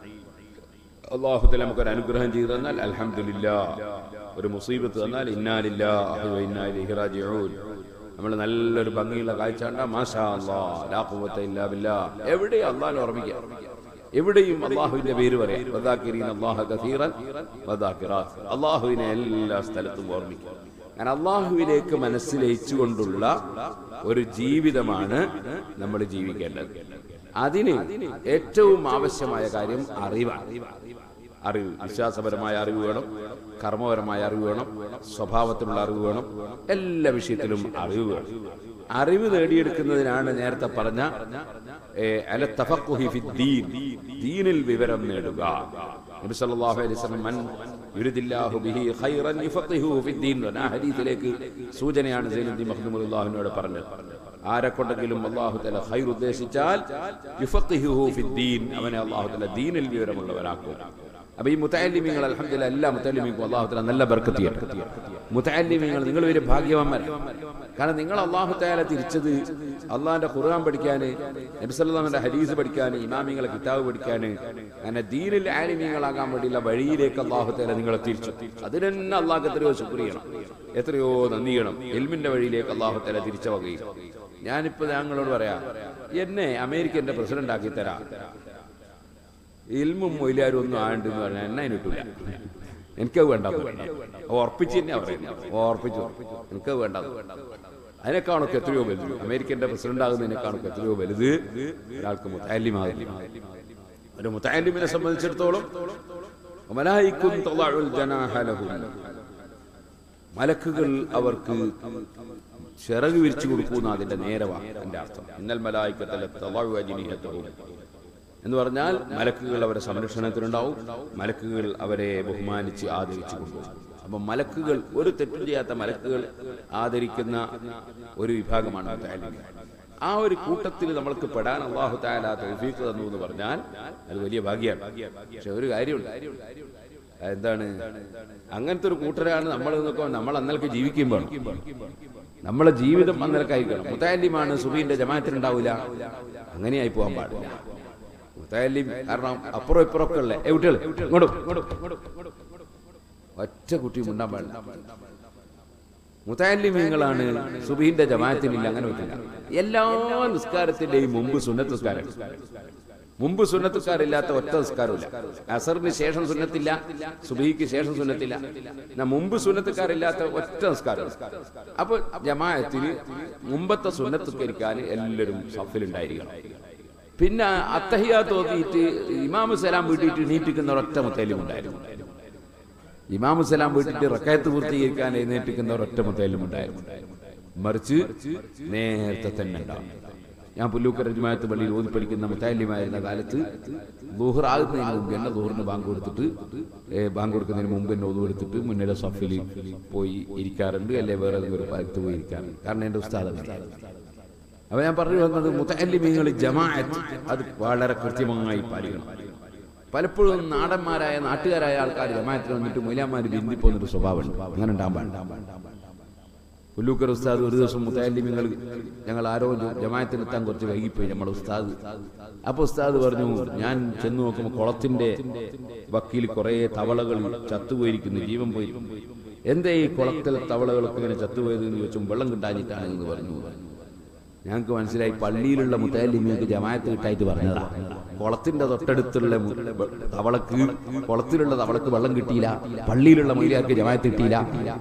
അള്ളാഹുത്തല നമുക്കൊരു അനുഗ്രഹം ചെയ്തു തന്നാൽ അൽഹംദുലില്ലാ ഒരു മുസീബത്ത് തന്നാൽ ഇന്നാലില്ലാഹി വ ഇന്നാ ഇലൈഹി റാജിഊൻ നമ്മൾ നല്ലൊരു ഭംഗിയുള്ള കാഴ്ച കണ്ടാ മാഷാ അല്ലാഹ് ലാ ഖുവത ഇല്ലാ ബില്ലാ എവിടെ അള്ളാഹിനെ ഓർമ്മിക്കുക എവിടെയും അള്ളാഹുവിന്റെ പേര് പറയാം വദാക്കിരീൻ അല്ലാഹ കസീറൻ വദാക്കിറാത്ത് അള്ളാഹുവിനെ എല്ലാ സ്ഥലത്തും ഓർമ്മിക്കുക അങ്ങനെ അള്ളാഹുവിലേക്ക് മനസ്സിലയിച്ചുകൊണ്ടുള്ള ഒരു ജീവിതമാണ് നമ്മൾ ജീവിക്കേണ്ടത് അതിന് ഏറ്റവും ആവശ്യമായ കാര്യം അറിവാണ് അറിവ് വിശ്വാസപരമായ അറിവ് വേണം കർമ്മപരമായ അറിവ് വേണം സ്വഭാവത്തിലുള്ള അറിവ് വേണം എല്ലാ വിഷയത്തിലും അറിവ് വേണം അറിവ് നേടിയെടുക്കുന്നതിനാണ് നേരത്തെ പറഞ്ഞ ഏ, അല തഫഖുഹി ഫിദ്ദീൻ. ദീനിൽ വിവരം നേടുക നബി സല്ലല്ലാഹു അലൈഹി വസല്ലം മൻ യുരിദില്ലാഹു ബിഹി ഖൈറൻ യുഫഖിഹുഹു ഫിദ്ദീൻ എന്ന ആ ഹദീസിലേക്ക് സൂചനയാണ് സൈനുദ്ദീൻ മഖ്ദൂം റളിയല്ലാഹുവിനോട് പറഞ്ഞത് ആരെ കൊണ്ടെങ്കിലും അള്ളാഹു തല ഖൈർ ഉദ്ദേശിച്ചാൽ യുഫഖിഹുഹു ഫിദ്ദീൻ അവനെ അള്ളാഹു തല ദീനിൽ വിവരമുള്ളവരാക്കും അപ്പൊ ഈ മുത്തലിമീങ്ങൾ അലഹമില്ല എല്ലാ മുത്തലിമീക്കും അള്ളാഹു തല നല്ല ബർക്കത്ത് ചെയ്യട്ടെ മുത്തലിമീങ്ങൾ നിങ്ങൾ ഒരു ഭാഗ്യവാന്മാർ കാരണം നിങ്ങൾ അള്ളാഹു താല തിരിച്ചത് അള്ളാഹിന്റെ ഖുർആൻ പഠിക്കാന് നബിസല്ലാമിന്റെ ഹദീസ് പഠിക്കാന് ഇമാമിങ്ങളെ കിതാബ് പഠിക്കാന് അങ്ങനെ ദീനിൽ ആലിമീങ്ങളാകാൻ വേണ്ടിയുള്ള വഴിയിലേക്ക് അള്ളാഹു താല നിങ്ങളെ തിരിച്ചു അതിന് തന്നെ അള്ളാഹ് എത്രയോ ശുക്രിയണം എത്രയോ നന്ദി ചെയ്യണം എൽമിന്റെ വഴിയിലേക്ക് അള്ളാഹു താല തിരിച്ച വകയും ഞാനിപ്പോ ഞങ്ങളോട് പറയാം എന്നെ അമേരിക്കന്റെ പ്രസിഡന്റ് ആക്കി തരാം ഇൽമും മൊയിലാരും ഒന്നും ആണ്ടെന്ന് പറഞ്ഞാൽ എന്നെ അതിനിട്ടില്ല എനിക്കത് വേണ്ട ഉറപ്പിച്ച് തന്നെയാ പറയുന്നത് ഉറപ്പിച്ചു എനിക്കത് വേണ്ട അതിനേക്കാണൊക്കെ എത്രയോ വലുത് അമേരിക്കന്റെ പ്രസിഡന്റ് ആകുന്നതിനേക്കാണൊക്കെ എത്രയോ വലുത് ഒരാൾക്ക് മുത്താലിമാകുന്നു ഒരു മുത്താലിമിനെ സംബന്ധിച്ചിടത്തോളം മലായിക്കും തളഅുൽ ജനാഹ ലഹും. മലക്കുകൾ അവർക്ക് ചിറക് വിരിച്ചു കൊടുക്കുന്ന അതിന്റെ നേരവാണ് എന്റെ അർത്ഥം ഇന്നൽ മലായിക്കത്തല്ല തളഅു അജ്നിഹതഹും എന്ന് പറഞ്ഞാൽ മലക്കുകൾ അവരെ സംരക്ഷണത്തിനുണ്ടാവും മലക്കുകൾ അവരെ ബഹുമാനിച്ച് ആദരിച്ചു കൊണ്ടുപോകും അപ്പൊ മലക്കുകൾ ഒരു തെറ്റും ചെയ്യാത്ത മലക്കുകൾ ആദരിക്കുന്ന ഒരു വിഭാഗമാണ് മുത്തഅല്ലിം. ആ ഒരു കൂട്ടത്തിൽ നമ്മൾക്ക് പെടാൻ അള്ളാഹു താല തൗഫീഖ് തന്നു എന്ന് പറഞ്ഞാൽ അത് വലിയ ഭാഗ്യമാണ് പക്ഷെ ഒരു കാര്യമുണ്ട് എന്താണ് അങ്ങനത്തെ ഒരു കൂട്ടരാണ് നമ്മൾ എന്നൊക്കെ നമ്മൾ അന്നൽക്ക് ജീവിക്കുമ്പോൾ നമ്മളെ ജീവിതം അന്നൽക്കായിരിക്കണം മുത്താലിമാണ് സുബീന്റെ ജമാഅത്തിനുണ്ടാവില്ല അങ്ങനെയായി പോകാൻ പാടില്ല മുത്തല്ലിം കാരണം അപ്പുറം ഇപ്പുറം ഒക്കെ ഉള്ളേ ഏ കുട്ടികൾ ഇങ്ങോട്ടും ഒറ്റ കുട്ടി മുണ്ടാൻ പാടില്ല മുത്താലിമീങ്ങളാണ് സുബീന്റെ ജമാഅത്തിനില്ല അങ്ങനെ പറ്റില്ല എല്ലാ നിസ്കാരത്തിന്റെയും മുമ്പ് സുന്നത്ത് നിസ്കാരം മുമ്പ് സുന്നത്തുകാരില്ലാത്ത ഒറ്റ നിസ്കാരമില്ല അസറിന് ശേഷം സുന്നത്തില്ല സുബഹിക്ക് ശേഷം സുന്നത്തില്ല എന്നാ മുമ്പ് സുന്നത്തുകാരില്ലാത്ത ഒറ്റ നിസ്കാരം അപ്പൊ ജമാഅത്തിന് മുമ്പത്തെ സുന്നത്തുക്കരിക്കാൻ എല്ലാവരും സഫിലുണ്ടായിരിക്കണം പിന്നെ അത്തഹിയാ തോന്നിയിട്ട് ഇമാമു സലാം വീട്ടിട്ട് നീട്ടിക്കുന്ന ഒരൊറ്റ മുത്തലും ഉണ്ടായിരുന്നു ഇമാമു സലാം വീട്ടിട്ട് റക്കായത്ത് പൂർത്തീകരിക്കാൻ എഴുന്നേറ്റിക്കുന്ന ഒരൊറ്റ മുത്തലും ഉണ്ടായിരുന്നു മറിച്ച് നേരത്തെ തന്നെ ഉണ്ടാവും ഞാൻ പുല്ലൂക്കര ജുമായത്ത് പള്ളിയിൽ ഓതി പഠിക്കുന്ന മുത്താലിമായിരുന്ന കാലത്ത് ദൂഹർ ആകുന്നതിന് മുമ്പ് തന്നെ ദൂഹറിന് ബാങ്ക് കൊടുത്തിട്ട് ഏ, ബാങ്ക് കൊടുക്കുന്നതിന് മുമ്പ് തന്നെ ഒതു എടുത്തിട്ട് മുന്നിലെ സഫിൽ പോയി ഇരിക്കാറുണ്ട് അല്ലെ വേറെ ഏതെങ്കിലും ഒരു സ്ഥലത്ത് പോയി ഇരിക്കാറുണ്ട് കാരണം എൻ്റെ ഉസ്താദ് അങ്ങനെ. അപ്പൊ ഞാൻ പറഞ്ഞു വന്നത് മുത്തല്ലിമീങ്ങൾ ജമാഅത്ത് അത് വളരെ കൃത്യമായി പാലിക്കണം പലപ്പോഴും നാടന്മാരായ നാട്ടുകാരായ ആൾക്കാർ ജമാഅത്തിൽ വന്നിട്ട് മൊയിലാമാര് ബിന്ദി പോകുന്നൊരു സ്വഭാവമുണ്ട് അങ്ങനെ ഉണ്ടാകാൻ പാടില്ല പുല്ലൂക്കർ ഉസ്താദ് ഒരു ദിവസം മുത്തല്ലിമീങ്ങൾ ഞങ്ങൾ ആരോ ജമാഅത്തിനെത്താൻ കുറച്ച് വൈകിപ്പോയി നമ്മുടെ ഉസ്താദ് അപ്പൊ ഉസ്താദ് പറഞ്ഞു ഞാൻ ചെന്ന് നോക്കുമ്പോൾ കുളത്തിന്റെ വക്കീൽ കുറെ തവളകൾ ചത്തുപോയിരിക്കുന്നു ജീവൻ പോയി എന്തേ ഈ കുളത്തിലെ തവളകളൊക്കെ ഇങ്ങനെ ചത്തുപോയത് എന്ന് ചോദിച്ചു വെള്ളം കിട്ടാഞ്ഞിട്ടാണ് എന്ന് പറഞ്ഞു ഞങ്ങൾക്ക് മനസ്സിലായി പള്ളിയിലുള്ള മുത്തല്ലിമിയൊക്കെ ജമാഅത്ത് കിട്ടായിട്ട് പറഞ്ഞതാ കുളത്തിന്റെ തൊട്ടടുത്തുള്ള മു- ബ- തവളക്ക് കുളത്തിലുള്ള തവളക്ക് വെള്ളം കിട്ടിയില്ല പള്ളിയിലുള്ള മൊയിലാർക്ക് ജമാഅത്ത് കിട്ടിയില്ല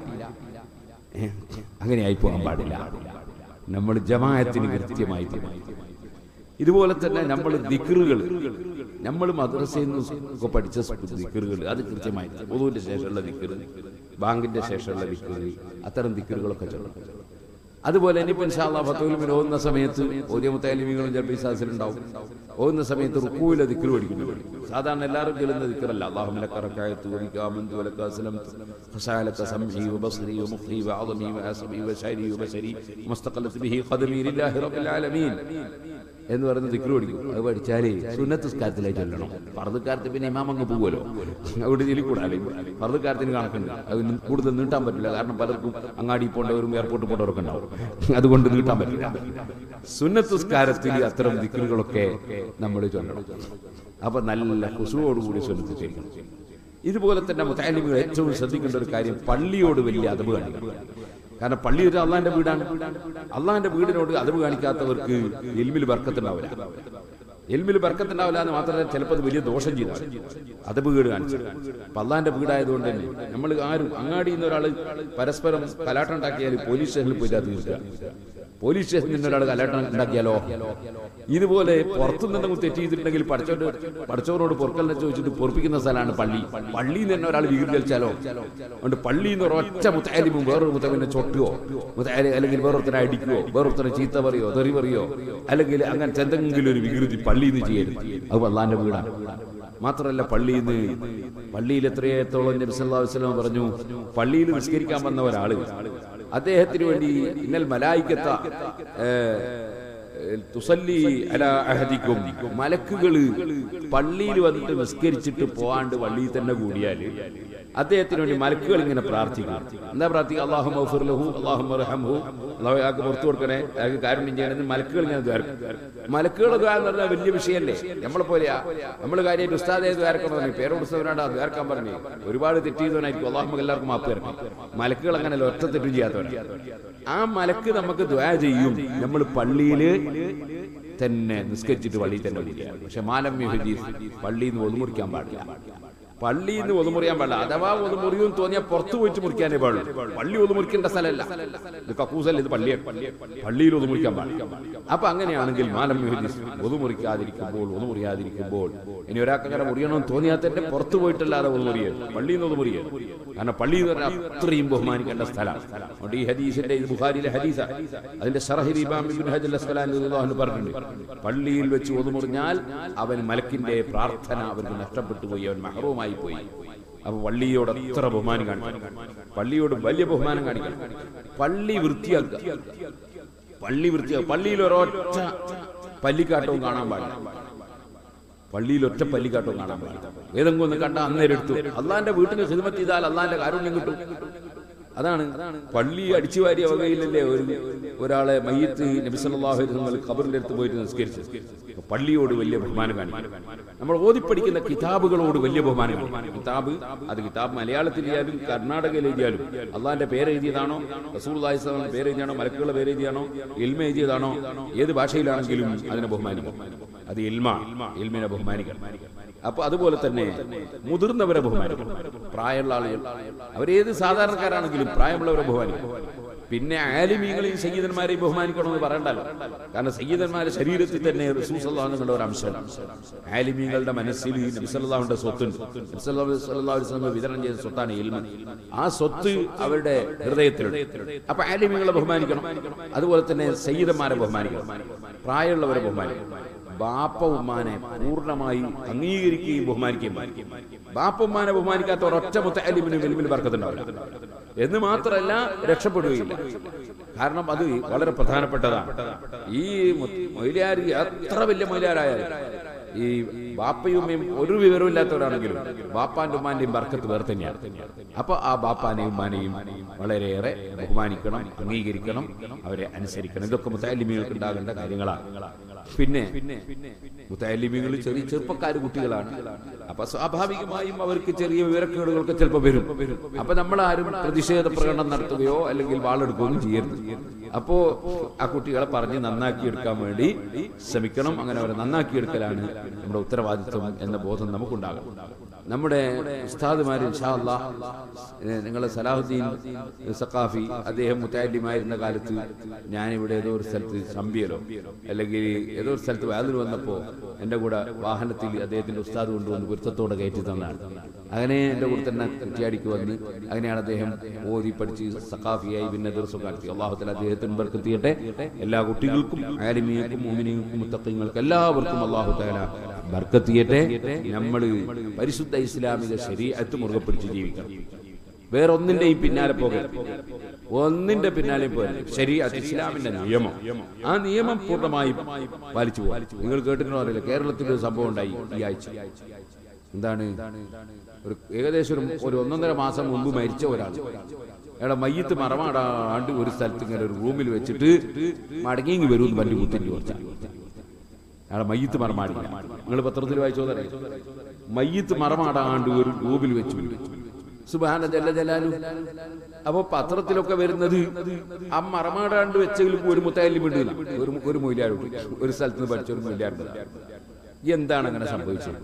ഏ, അങ്ങനെ ആയി പോകാൻ പാടില്ല നമ്മൾ ജമാഅത്തിന് കൃത്യമായി തീരുമാനിക്കും. ഇതുപോലെ തന്നെ നമ്മൾ ദിക്റുകൾ നമ്മൾ മദ്രസയിൽ നിന്ന് ഒക്കെ പഠിച്ച ദിക്റുകൾ അത് കൃത്യമായി ഒതുവിന്റെ ശേഷമുള്ള ദിക്റ് ബാങ്കിന്റെ ശേഷമുള്ള ദിക്റ് അത്തരം ദിക്റുകളൊക്കെ ചൊല്ലണം അതുപോലെ ഇനിയിപ്പോൾ ഇൻഷാല്ലാ ഫത്തോലിമിൽ ഓതുന്ന സമയത്ത് ഓതിയ മുത്താലിമികളും ചിലപ്പോൾ ഈ സാഹസിലുണ്ടാവും ഓതുന്ന സമയത്ത് റുക്കൂല ദിക്ർ പഠിക്കുന്നുണ്ട് സാധാരണ എല്ലാവരും ചൊല്ലുന്ന ദിക്റല്ല അള്ളാഹുമിനെ കറക്കായത്ത് വരിക്കാമന്ത് വലക്കാസലം خسالة سمعي وبصري ومخي وعظمي وعصبي وشعري وبشري ومستقلت به قدمي لله رب العالمين എന്ന് പറയുന്ന ദിക്ർ പഠിക്കും അത് പഠിച്ചാലേ സുന്നത്തുസ്കാരത്തിലേക്ക് ചൊല്ലണം പറതുക്കാരത്ത് പിന്നെ ഇമാം അങ്ങ് പോവുമല്ലോ അവിടെ ചെല്ലിക്കൂടാല്ലേ പറതുക്കാരത്തിന് കണക്കുണ്ട് അത് നി- കൂടുതൽ നീട്ടാൻ പറ്റില്ല കാരണം പലർക്കും അങ്ങാടി പോണ്ടവരും എയർപോർട്ടിൽ പോണ്ടവരൊക്കെ ഉണ്ടാവും അതുകൊണ്ട് നീട്ടാൻ പറ്റില്ല സുന്നത്തുസ്കാരത്തിൽ അത്തരം ദിക്റുകളൊക്കെ നമ്മൾ ചൊല്ലണം അപ്പൊ നല്ല കുസുവോടുകൂടി സുന്നത്ത് ചെയ്യണം ഇതുപോലെ തന്നെ മുത്താലിമികൾ ഏറ്റവും ശ്രദ്ധിക്കേണ്ട ഒരു കാര്യം പള്ളിയോട് വലിയ അതവ് കാണിക്കണം കാരണം പള്ളി ഒരു അള്ളാന്റെ വീടാണ് അള്ളാന്റെ വീടിനോട് അതവ് കാണിക്കാത്തവർക്ക് എൽമിൽ ബർക്കത്തുണ്ടാവില്ല എൽമിൽ ബർക്കത്തുണ്ടാവില്ല എന്ന് മാത്രമല്ല ചിലപ്പോൾ അത് വലിയ ദോഷം ചെയ്താൽ അതവ് വീട് കാണിച്ചു അപ്പൊ അള്ളാന്റെ വീടായതുകൊണ്ട് തന്നെ നമ്മൾ ആരും അങ്ങാടിയിൽ നിന്ന് ഒരാൾ പരസ്പരം കലാട്ടം ഉണ്ടാക്കിയാൽ പോലീസ് സ്റ്റേഷനിൽ പോയിട്ട് അത് തീർക്കുക പോലീസ് സ്റ്റേഷനിൽ നിന്ന് ഒരാൾ കലാട്ടം ഉണ്ടാക്കിയാലോ ഇതുപോലെ പുറത്തു നിന്നും തെറ്റ് ചെയ്തിട്ടുണ്ടെങ്കിൽ പഠിച്ചോട് പഠിച്ചവരോട് പൊറുക്കലിനെ ചോദിച്ചിട്ട് പൊറപ്പിക്കുന്ന സ്ഥലമാണ് പള്ളി പള്ളിയിൽ നിന്ന് തന്നെ ഒരാൾ വികൃതിച്ചാലോ അതുകൊണ്ട് പള്ളിയിൽ നിന്ന് ഒരൊറ്റ മുത്താലിമും വേറൊരു മുത്തവിനെ ചൊട്ടുകയോ മുത്താലി അല്ലെങ്കിൽ വേറൊരുത്തനെ അടിക്കുകയോ വേറൊരുത്തനെ ചീത്ത പറയോ തെറി പറയോ അല്ലെങ്കിൽ അങ്ങനെ എന്തെങ്കിലും ഒരു വികൃതി പള്ളിയിൽ നിന്ന് ചെയ്യരുത് അത് അള്ളാന്റെ വീടാണ് മാത്രമല്ല പള്ളിയിൽ നിന്ന് പള്ളിയിൽ എത്രത്തോളം നബി സല്ലല്ലാഹു അലൈഹി വസല്ലം പറഞ്ഞു പള്ളിയിൽ നിസ്കരിക്കാൻ വന്ന ഒരാള് അദ്ദേഹത്തിന് വേണ്ടി ഇന്നൽ മലായിക്കത്ത തുസല്ലി അല അഹദിക്കും മലക്കുകള് പള്ളിയിൽ വന്നിട്ട് നിസ്കരിച്ചിട്ട് പോവാണ്ട് പള്ളിയിൽ തന്നെ കൂടിയാല് അദ്ദേഹത്തിന് വേണ്ടി മലക്കുകൾ ഇങ്ങനെ പ്രാർത്ഥിക്കും എന്താ പ്രാർത്ഥിക്കുക അള്ളാഹു ലഹു അള്ളാഹു റഹംഹു അള്ളാഹു അയാൾക്ക് പുറത്തു കൊടുക്കണേ അയാൾക്ക് കാരുണ്യം ചെയ്യണമെന്ന് മലക്കുകൾ ഇങ്ങനെ ദ്വാരക്കും മലക്കുകൾ ദ്വാരം എന്ന് പറഞ്ഞാൽ വലിയ വിഷയമല്ലേ നമ്മളെ പോലെയാ നമ്മൾ കാര്യമായിട്ട് ഉസ്താദെ ദ്വാരക്കണം പറഞ്ഞു പേരോട് ഉസ്താദിനാണ് ദ്വാരക്കാൻ പറഞ്ഞു ഒരുപാട് തെറ്റ് ചെയ്തവനായിരിക്കും അള്ളാഹു എല്ലാവർക്കും മാപ്പ് തരണം മലക്കുകൾ അങ്ങനെയല്ല ഒറ്റ തെറ്റും ചെയ്യാത്തവരാണ് ആ മലക്ക് നമുക്ക് ദ്വാ ചെയ്യും നമ്മൾ പള്ളിയില് തന്നെ നിസ്കരിച്ചിട്ട് പള്ളിയിൽ തന്നെ വിളിക്കുക പക്ഷെ മാലം പള്ളിയിൽ നിന്ന് ഒതുമുറിക്കാൻ പാടില്ല പള്ളിയിൽ നിന്ന് ഒതുമുറിയാൻ പാടില്ല അഥവാ ഒതുമുറിയും തോന്നിയാൽ പുറത്തു പോയിട്ട് മുറിക്കാനേ പാടുള്ളൂ പള്ളി ഒതുമുറിക്കേണ്ട സ്ഥലമല്ല ഇത് കക്കൂസല്ല ഇത് പള്ളിയാണ് പള്ളിയിൽ ഒതുമുറിക്കാൻ പാടില്ല അപ്പൊ അങ്ങനെയാണെങ്കിൽ മാലം ഒതുമുറിക്കാതിരിക്കുമ്പോൾ ഒതുമുറിയാതിരിക്കുമ്പോൾ ഇനി ഒരാൾക്ക് അങ്ങനെ മുറിയണമെന്ന് തോന്നിയാൽ തന്നെ പുറത്തു പോയിട്ടല്ലാതെ ഒതുമുറിയരുത് പള്ളിയിൽ നിന്ന് ഒതുമുറിയരുത് കാരണം പള്ളി എന്ന് പറഞ്ഞാൽ അത്രയും ബഹുമാനിക്കേണ്ട സ്ഥലം അതുകൊണ്ട് ഈ ഹദീസിന്റെ ഇത് ബുഖാരിയിലെ ഹദീസ അതിന്റെ ഷറഹിൽ ഇമാം ഇബ്നു ഹജർ അസ്ഖലാനി റളിയല്ലാഹു പറഞ്ഞിട്ടുണ്ട് പള്ളിയിൽ വെച്ച് ഒതുമുറിഞ്ഞാൽ അവൻ മലക്കിന്റെ പ്രാർത്ഥന അവർക്ക് നഷ്ടപ്പെട്ടു പോയി അവൻ മഹറൂമായി പോയി അപ്പൊ പള്ളിയോട് എത്ര ബഹുമാനം കാണിക്കണം പള്ളിയോട് വലിയ ബഹുമാനം കാണിക്കണം പള്ളി വൃത്തിയാക്കുക പള്ളി വൃത്തിയാക്കുക പള്ളിയിൽ ഒരൊറ്റ പല്ലിക്കാട്ടവും കാണാൻ പാടില്ല പള്ളിയിൽ ഒറ്റ പല്ലിക്കാട്ടവും കാണാൻ പാടില്ല ഏതെങ്കിലും ഒന്ന് കണ്ട അന്നേരം എടുത്തു അള്ളാന്റെ വീട്ടിന് ഹിദ്മത്ത് ചെയ്താൽ അള്ളാന്റെ കാരുണ്യം കിട്ടും അതാണ് പള്ളി അടിച്ചു വാരിയ വകയിലല്ലേ ഒരു ഒരാളെ മയ്യത്ത് നബി സല്ലല്ലാഹു അലൈഹി വസല്ലം ഖബറിന്റെ അടുത്ത് പോയിട്ട് നിസ്കരിച്ചു അപ്പൊ പള്ളിയോട് വലിയ ബഹുമാനം കാണിക്കും നമ്മൾ ഓതിപ്പടിക്കുന്ന കിതാബുകളോട് വലിയ ബഹുമാനം കാണിക്കും കിതാബ് അത് കിതാബ് മലയാളത്തിൽ എഴുതിയാലും കർണാടകയിൽ എഴുതിയാലും അള്ളാന്റെ പേര് എഴുതിയതാണോ റസൂൽ പേര് എഴുതിയാണോ മലക്കുകളുടെ പേര് എഴുതിയാണോ ഇൽമ എഴുതിയതാണോ ഏത് ഭാഷയിലാണെങ്കിലും അതിനെ ബഹുമാനിക്കും അത് ഇൽമ ഇൽമിനെ ബഹുമാനിക്കണം അപ്പൊ അതുപോലെ തന്നെ മുതിർന്നവരെ ബഹുമാനിക്കണം പ്രായമുള്ള ആളുകൾ അവരേത് സാധാരണക്കാരാണെങ്കിലും പ്രായമുള്ളവരെ ബഹുമാനിക്കും പിന്നെ ആലിമീങ്ങളെയും സയ്യിദന്മാരെയും ബഹുമാനിക്കണമെന്ന് പറയണ്ടല്ലോ കാരണം സയ്യിദന്മാരുടെ ശരീരത്തിൽ തന്നെ റസൂസല്ലാഹുങ്ങളുടെ ഒരു അംശം ആലിമീങ്ങളുടെ മനസ്സിൽ നബ്സല്ലാഹുന്റെ സ്വത്തുണ്ട് നബ്സല്ലാഹു വിതരണം ചെയ്ത സ്വത്താണ് ഇൽമ ആ സ്വത്ത് അവരുടെ ഹൃദയത്തിലുണ്ട് അപ്പൊ ആലിമീങ്ങളെ ബഹുമാനിക്കണം അതുപോലെ തന്നെ സയ്യിദന്മാരെ ബഹുമാനിക്കണം പ്രായമുള്ളവരെ ബഹുമാനിക്കണം ബാപ്പ ഉമ്മാനെ പൂർണ്ണമായി അംഗീകരിക്കുകയും ബഹുമാനിക്കുകയും ചെയ്യും. ബാപ്പ ഉമ്മാനെ ബഹുമാനിക്കാത്ത ഒരൊറ്റ മുത്തലിമിന് വെലുമിൽ വർക്കത്തുണ്ടാവില്ല എന്ന് മാത്രമല്ല രക്ഷപ്പെടുകയില്ല കാരണം അത് വളരെ പ്രധാനപ്പെട്ടതാണ് ഈ മു- മൊയ്ലാരി അത്ര വലിയ മൊയ്ലാരായാലും ഈ ബാപ്പയും ഉമ്മയും ഒരു വിവരമില്ലാത്തവരാണെങ്കിലും ബാപ്പാന്റെ ഉമ്മാന്റെയും ബർക്കത്ത് വേറെ തന്നെയാണ് അപ്പൊ ആ ബാപ്പാനെയും ഉമ്മാനെയും വളരെയേറെ ബഹുമാനിക്കണം അംഗീകരിക്കണം അവരെ അനുസരിക്കണം ഇതൊക്കെ മുത്താലിമികൾക്ക് ഉണ്ടാകേണ്ട കാര്യങ്ങളാണ് പിന്നെ മുത്താലിമികൾ ചെറിയ ചെറുപ്പക്കാർ കുട്ടികളാണ് അപ്പൊ സ്വാഭാവികമായും അവർക്ക് ചെറിയ വിവരക്കേടുകളൊക്കെ ചിലപ്പോൾ വരും അപ്പൊ നമ്മൾ ആരും പ്രതിഷേധ പ്രകടനം നടത്തുകയോ അല്ലെങ്കിൽ വാളെടുക്കുകയോ ചെയ്യരുത് അപ്പോ ആ കുട്ടികളെ പറഞ്ഞ് നന്നാക്കി എടുക്കാൻ വേണ്ടി ശ്രമിക്കണം അങ്ങനെ അവരെ നന്നാക്കി എടുക്കലാണ് നമ്മുടെ ഉത്തരവാദിത്വം എന്ന ബോധം നമുക്കുണ്ടാകണം നമ്മുടെ ഉസ്താദുമാര് നിങ്ങളെ സലാഹുദ്ദീൻ സഖാഫി അദ്ദേഹം മുത്താലിമായിരുന്ന കാലത്ത് ഞാനിവിടെ ഏതോ ഒരു സ്ഥലത്ത് ശമ്പിയലോ അല്ലെങ്കിൽ ഏതോ ഒരു സ്ഥലത്ത് വാതിൽ വന്നപ്പോ എന്റെ കൂടെ വാഹനത്തിൽ അദ്ദേഹത്തിന്റെ ഉസ്താദ് കൊണ്ടുവന്ന് പൊരുത്തത്തോടെ കയറ്റി തന്നാണ് അങ്ങനെ എന്റെ കൂടെ തന്നെ കുറ്റിയാടിക്ക് വന്ന് അങ്ങനെയാണ് അദ്ദേഹം ഓതി പഠിച്ച് സഖാഫിയായി പിന്നെ ദിവസം നടത്തി അള്ളാഹുത്തല അദ്ദേഹത്തിന് ബർക്കെത്തിയട്ടെ എല്ലാ കുട്ടികൾക്കും ആലിമിയക്കും മോമിനിയക്കും മുത്തക്കങ്ങൾക്ക് എല്ലാവർക്കും അള്ളാഹു തല ബർക്കെത്തിയട്ടെ നമ്മൾ പരിശുദ്ധ ഇസ്ലാമിക ശരീരത്ത് മുറുകെ പിടിച്ച് ജീവിക്കണം വേറെ ഒന്നിന്റെയും പിന്നാലെ പോകരുത് ഒന്നിന്റെ പിന്നാലെ പോകരുത് ശരീഅത്ത് ഇസ്ലാമിന്റെ നിയമം ആ നിയമം പൂർണ്ണമായും പാലിച്ചു പോകും നിങ്ങൾ കേട്ടിട്ടുണ്ടോ അറിയില്ല കേരളത്തിൽ ഒരു സംഭവം ഉണ്ടായി ഈ ആഴ്ച എന്താണ് ഒരു ഏകദേശം ഒരു ഒരു ഒന്നൊന്നര മാസം മുമ്പ് മരിച്ച ഒരാൾ അയാളെ മയ്യത്ത് മറമാടാണ്ട് ഒരു സ്ഥലത്ത് ഇങ്ങനെ ഒരു റൂമിൽ വെച്ചിട്ട് മടങ്ങി വരും വണ്ടി കുത്തിട്ട് കുറച്ച അയാളെ മയ്യത്ത് മറമാടില്ല നിങ്ങൾ പത്രത്തിൽ വായിച്ചോന്നറിയാം മയ്യത്ത് മറമാടാണ്ട് ഒരു റൂമിൽ വെച്ചു സുബാന ജല്ല ജലാലു അപ്പൊ പത്രത്തിലൊക്കെ വരുന്നത് ആ മറമാടാണ്ട് വെച്ചെങ്കിൽ ഒരു മുത്തായാലും വീണ്ടും ഒരു ഒരു മൊയിലാടും ഒരു സ്ഥലത്ത് നിന്ന് പഠിച്ച ഒരു മൊയിലാടും എന്താണ് അങ്ങനെ സംഭവിച്ചത്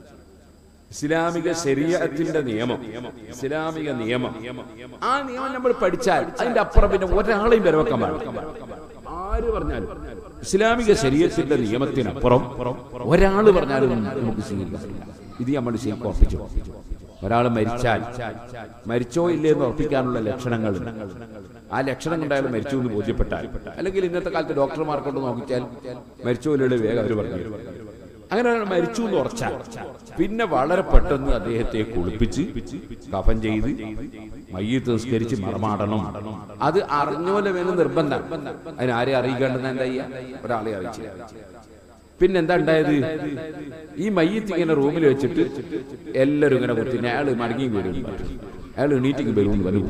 ഇസ്ലാമിക ശരീരത്തിന്റെ നിയമം ഇസ്ലാമിക നിയമം ആ നിയമം നമ്മൾ പഠിച്ചാൽ അതിന്റെ അപ്പുറം പിന്നെ ഒരാളെയും വരവെക്കാൻ പാടില്ല ആര് പറഞ്ഞാലും ഇസ്ലാമിക ശരീരത്തിന്റെ നിയമത്തിനപ്പുറം ഒരാള് പറഞ്ഞാലും നമുക്ക് സ്വീകരിക്കാം ഇത് നമ്മൾ ശരിക്കും ഉറപ്പിച്ചു ഒരാൾ മരിച്ചാൽ മരിച്ചോ ഇല്ലേ എന്ന് ഉറപ്പിക്കാനുള്ള ലക്ഷണങ്ങൾ ആ ലക്ഷണം കണ്ടായാലും മരിച്ചു എന്ന് ബോധ്യപ്പെട്ടാൽ അല്ലെങ്കിൽ ഇന്നത്തെ കാലത്ത് ഡോക്ടർമാർ കൊണ്ട് നോക്കിച്ചാൽ മരിച്ചോ ഇല്ലേ വേഗം അവർ പറഞ്ഞു അങ്ങനെ ഒരാൾ മരിച്ചു എന്ന് ഉറച്ചാൽ പിന്നെ വളരെ പെട്ടെന്ന് അദ്ദേഹത്തെ കുളിപ്പിച്ച് കഫൻ ചെയ്ത് മയ്യത്ത് നിസ്കരിച്ച് മറമാടണം അത് അറിഞ്ഞോലെ വേണം നിർബന്ധം അതിന് ആരെ അറിയിക്കേണ്ടത് എന്താ ചെയ്യാ ഒരാളെ അറിയിച്ചില്ല പിന്നെന്താ ഉണ്ടായത് ഈ മയ്യത്ത് ഇങ്ങനെ റൂമിൽ വെച്ചിട്ട് എല്ലാവരും ഇങ്ങനെ കുത്തി അയാൾ മടങ്ങി വരും അയാൾ എണീറ്റിങ് വരും വരും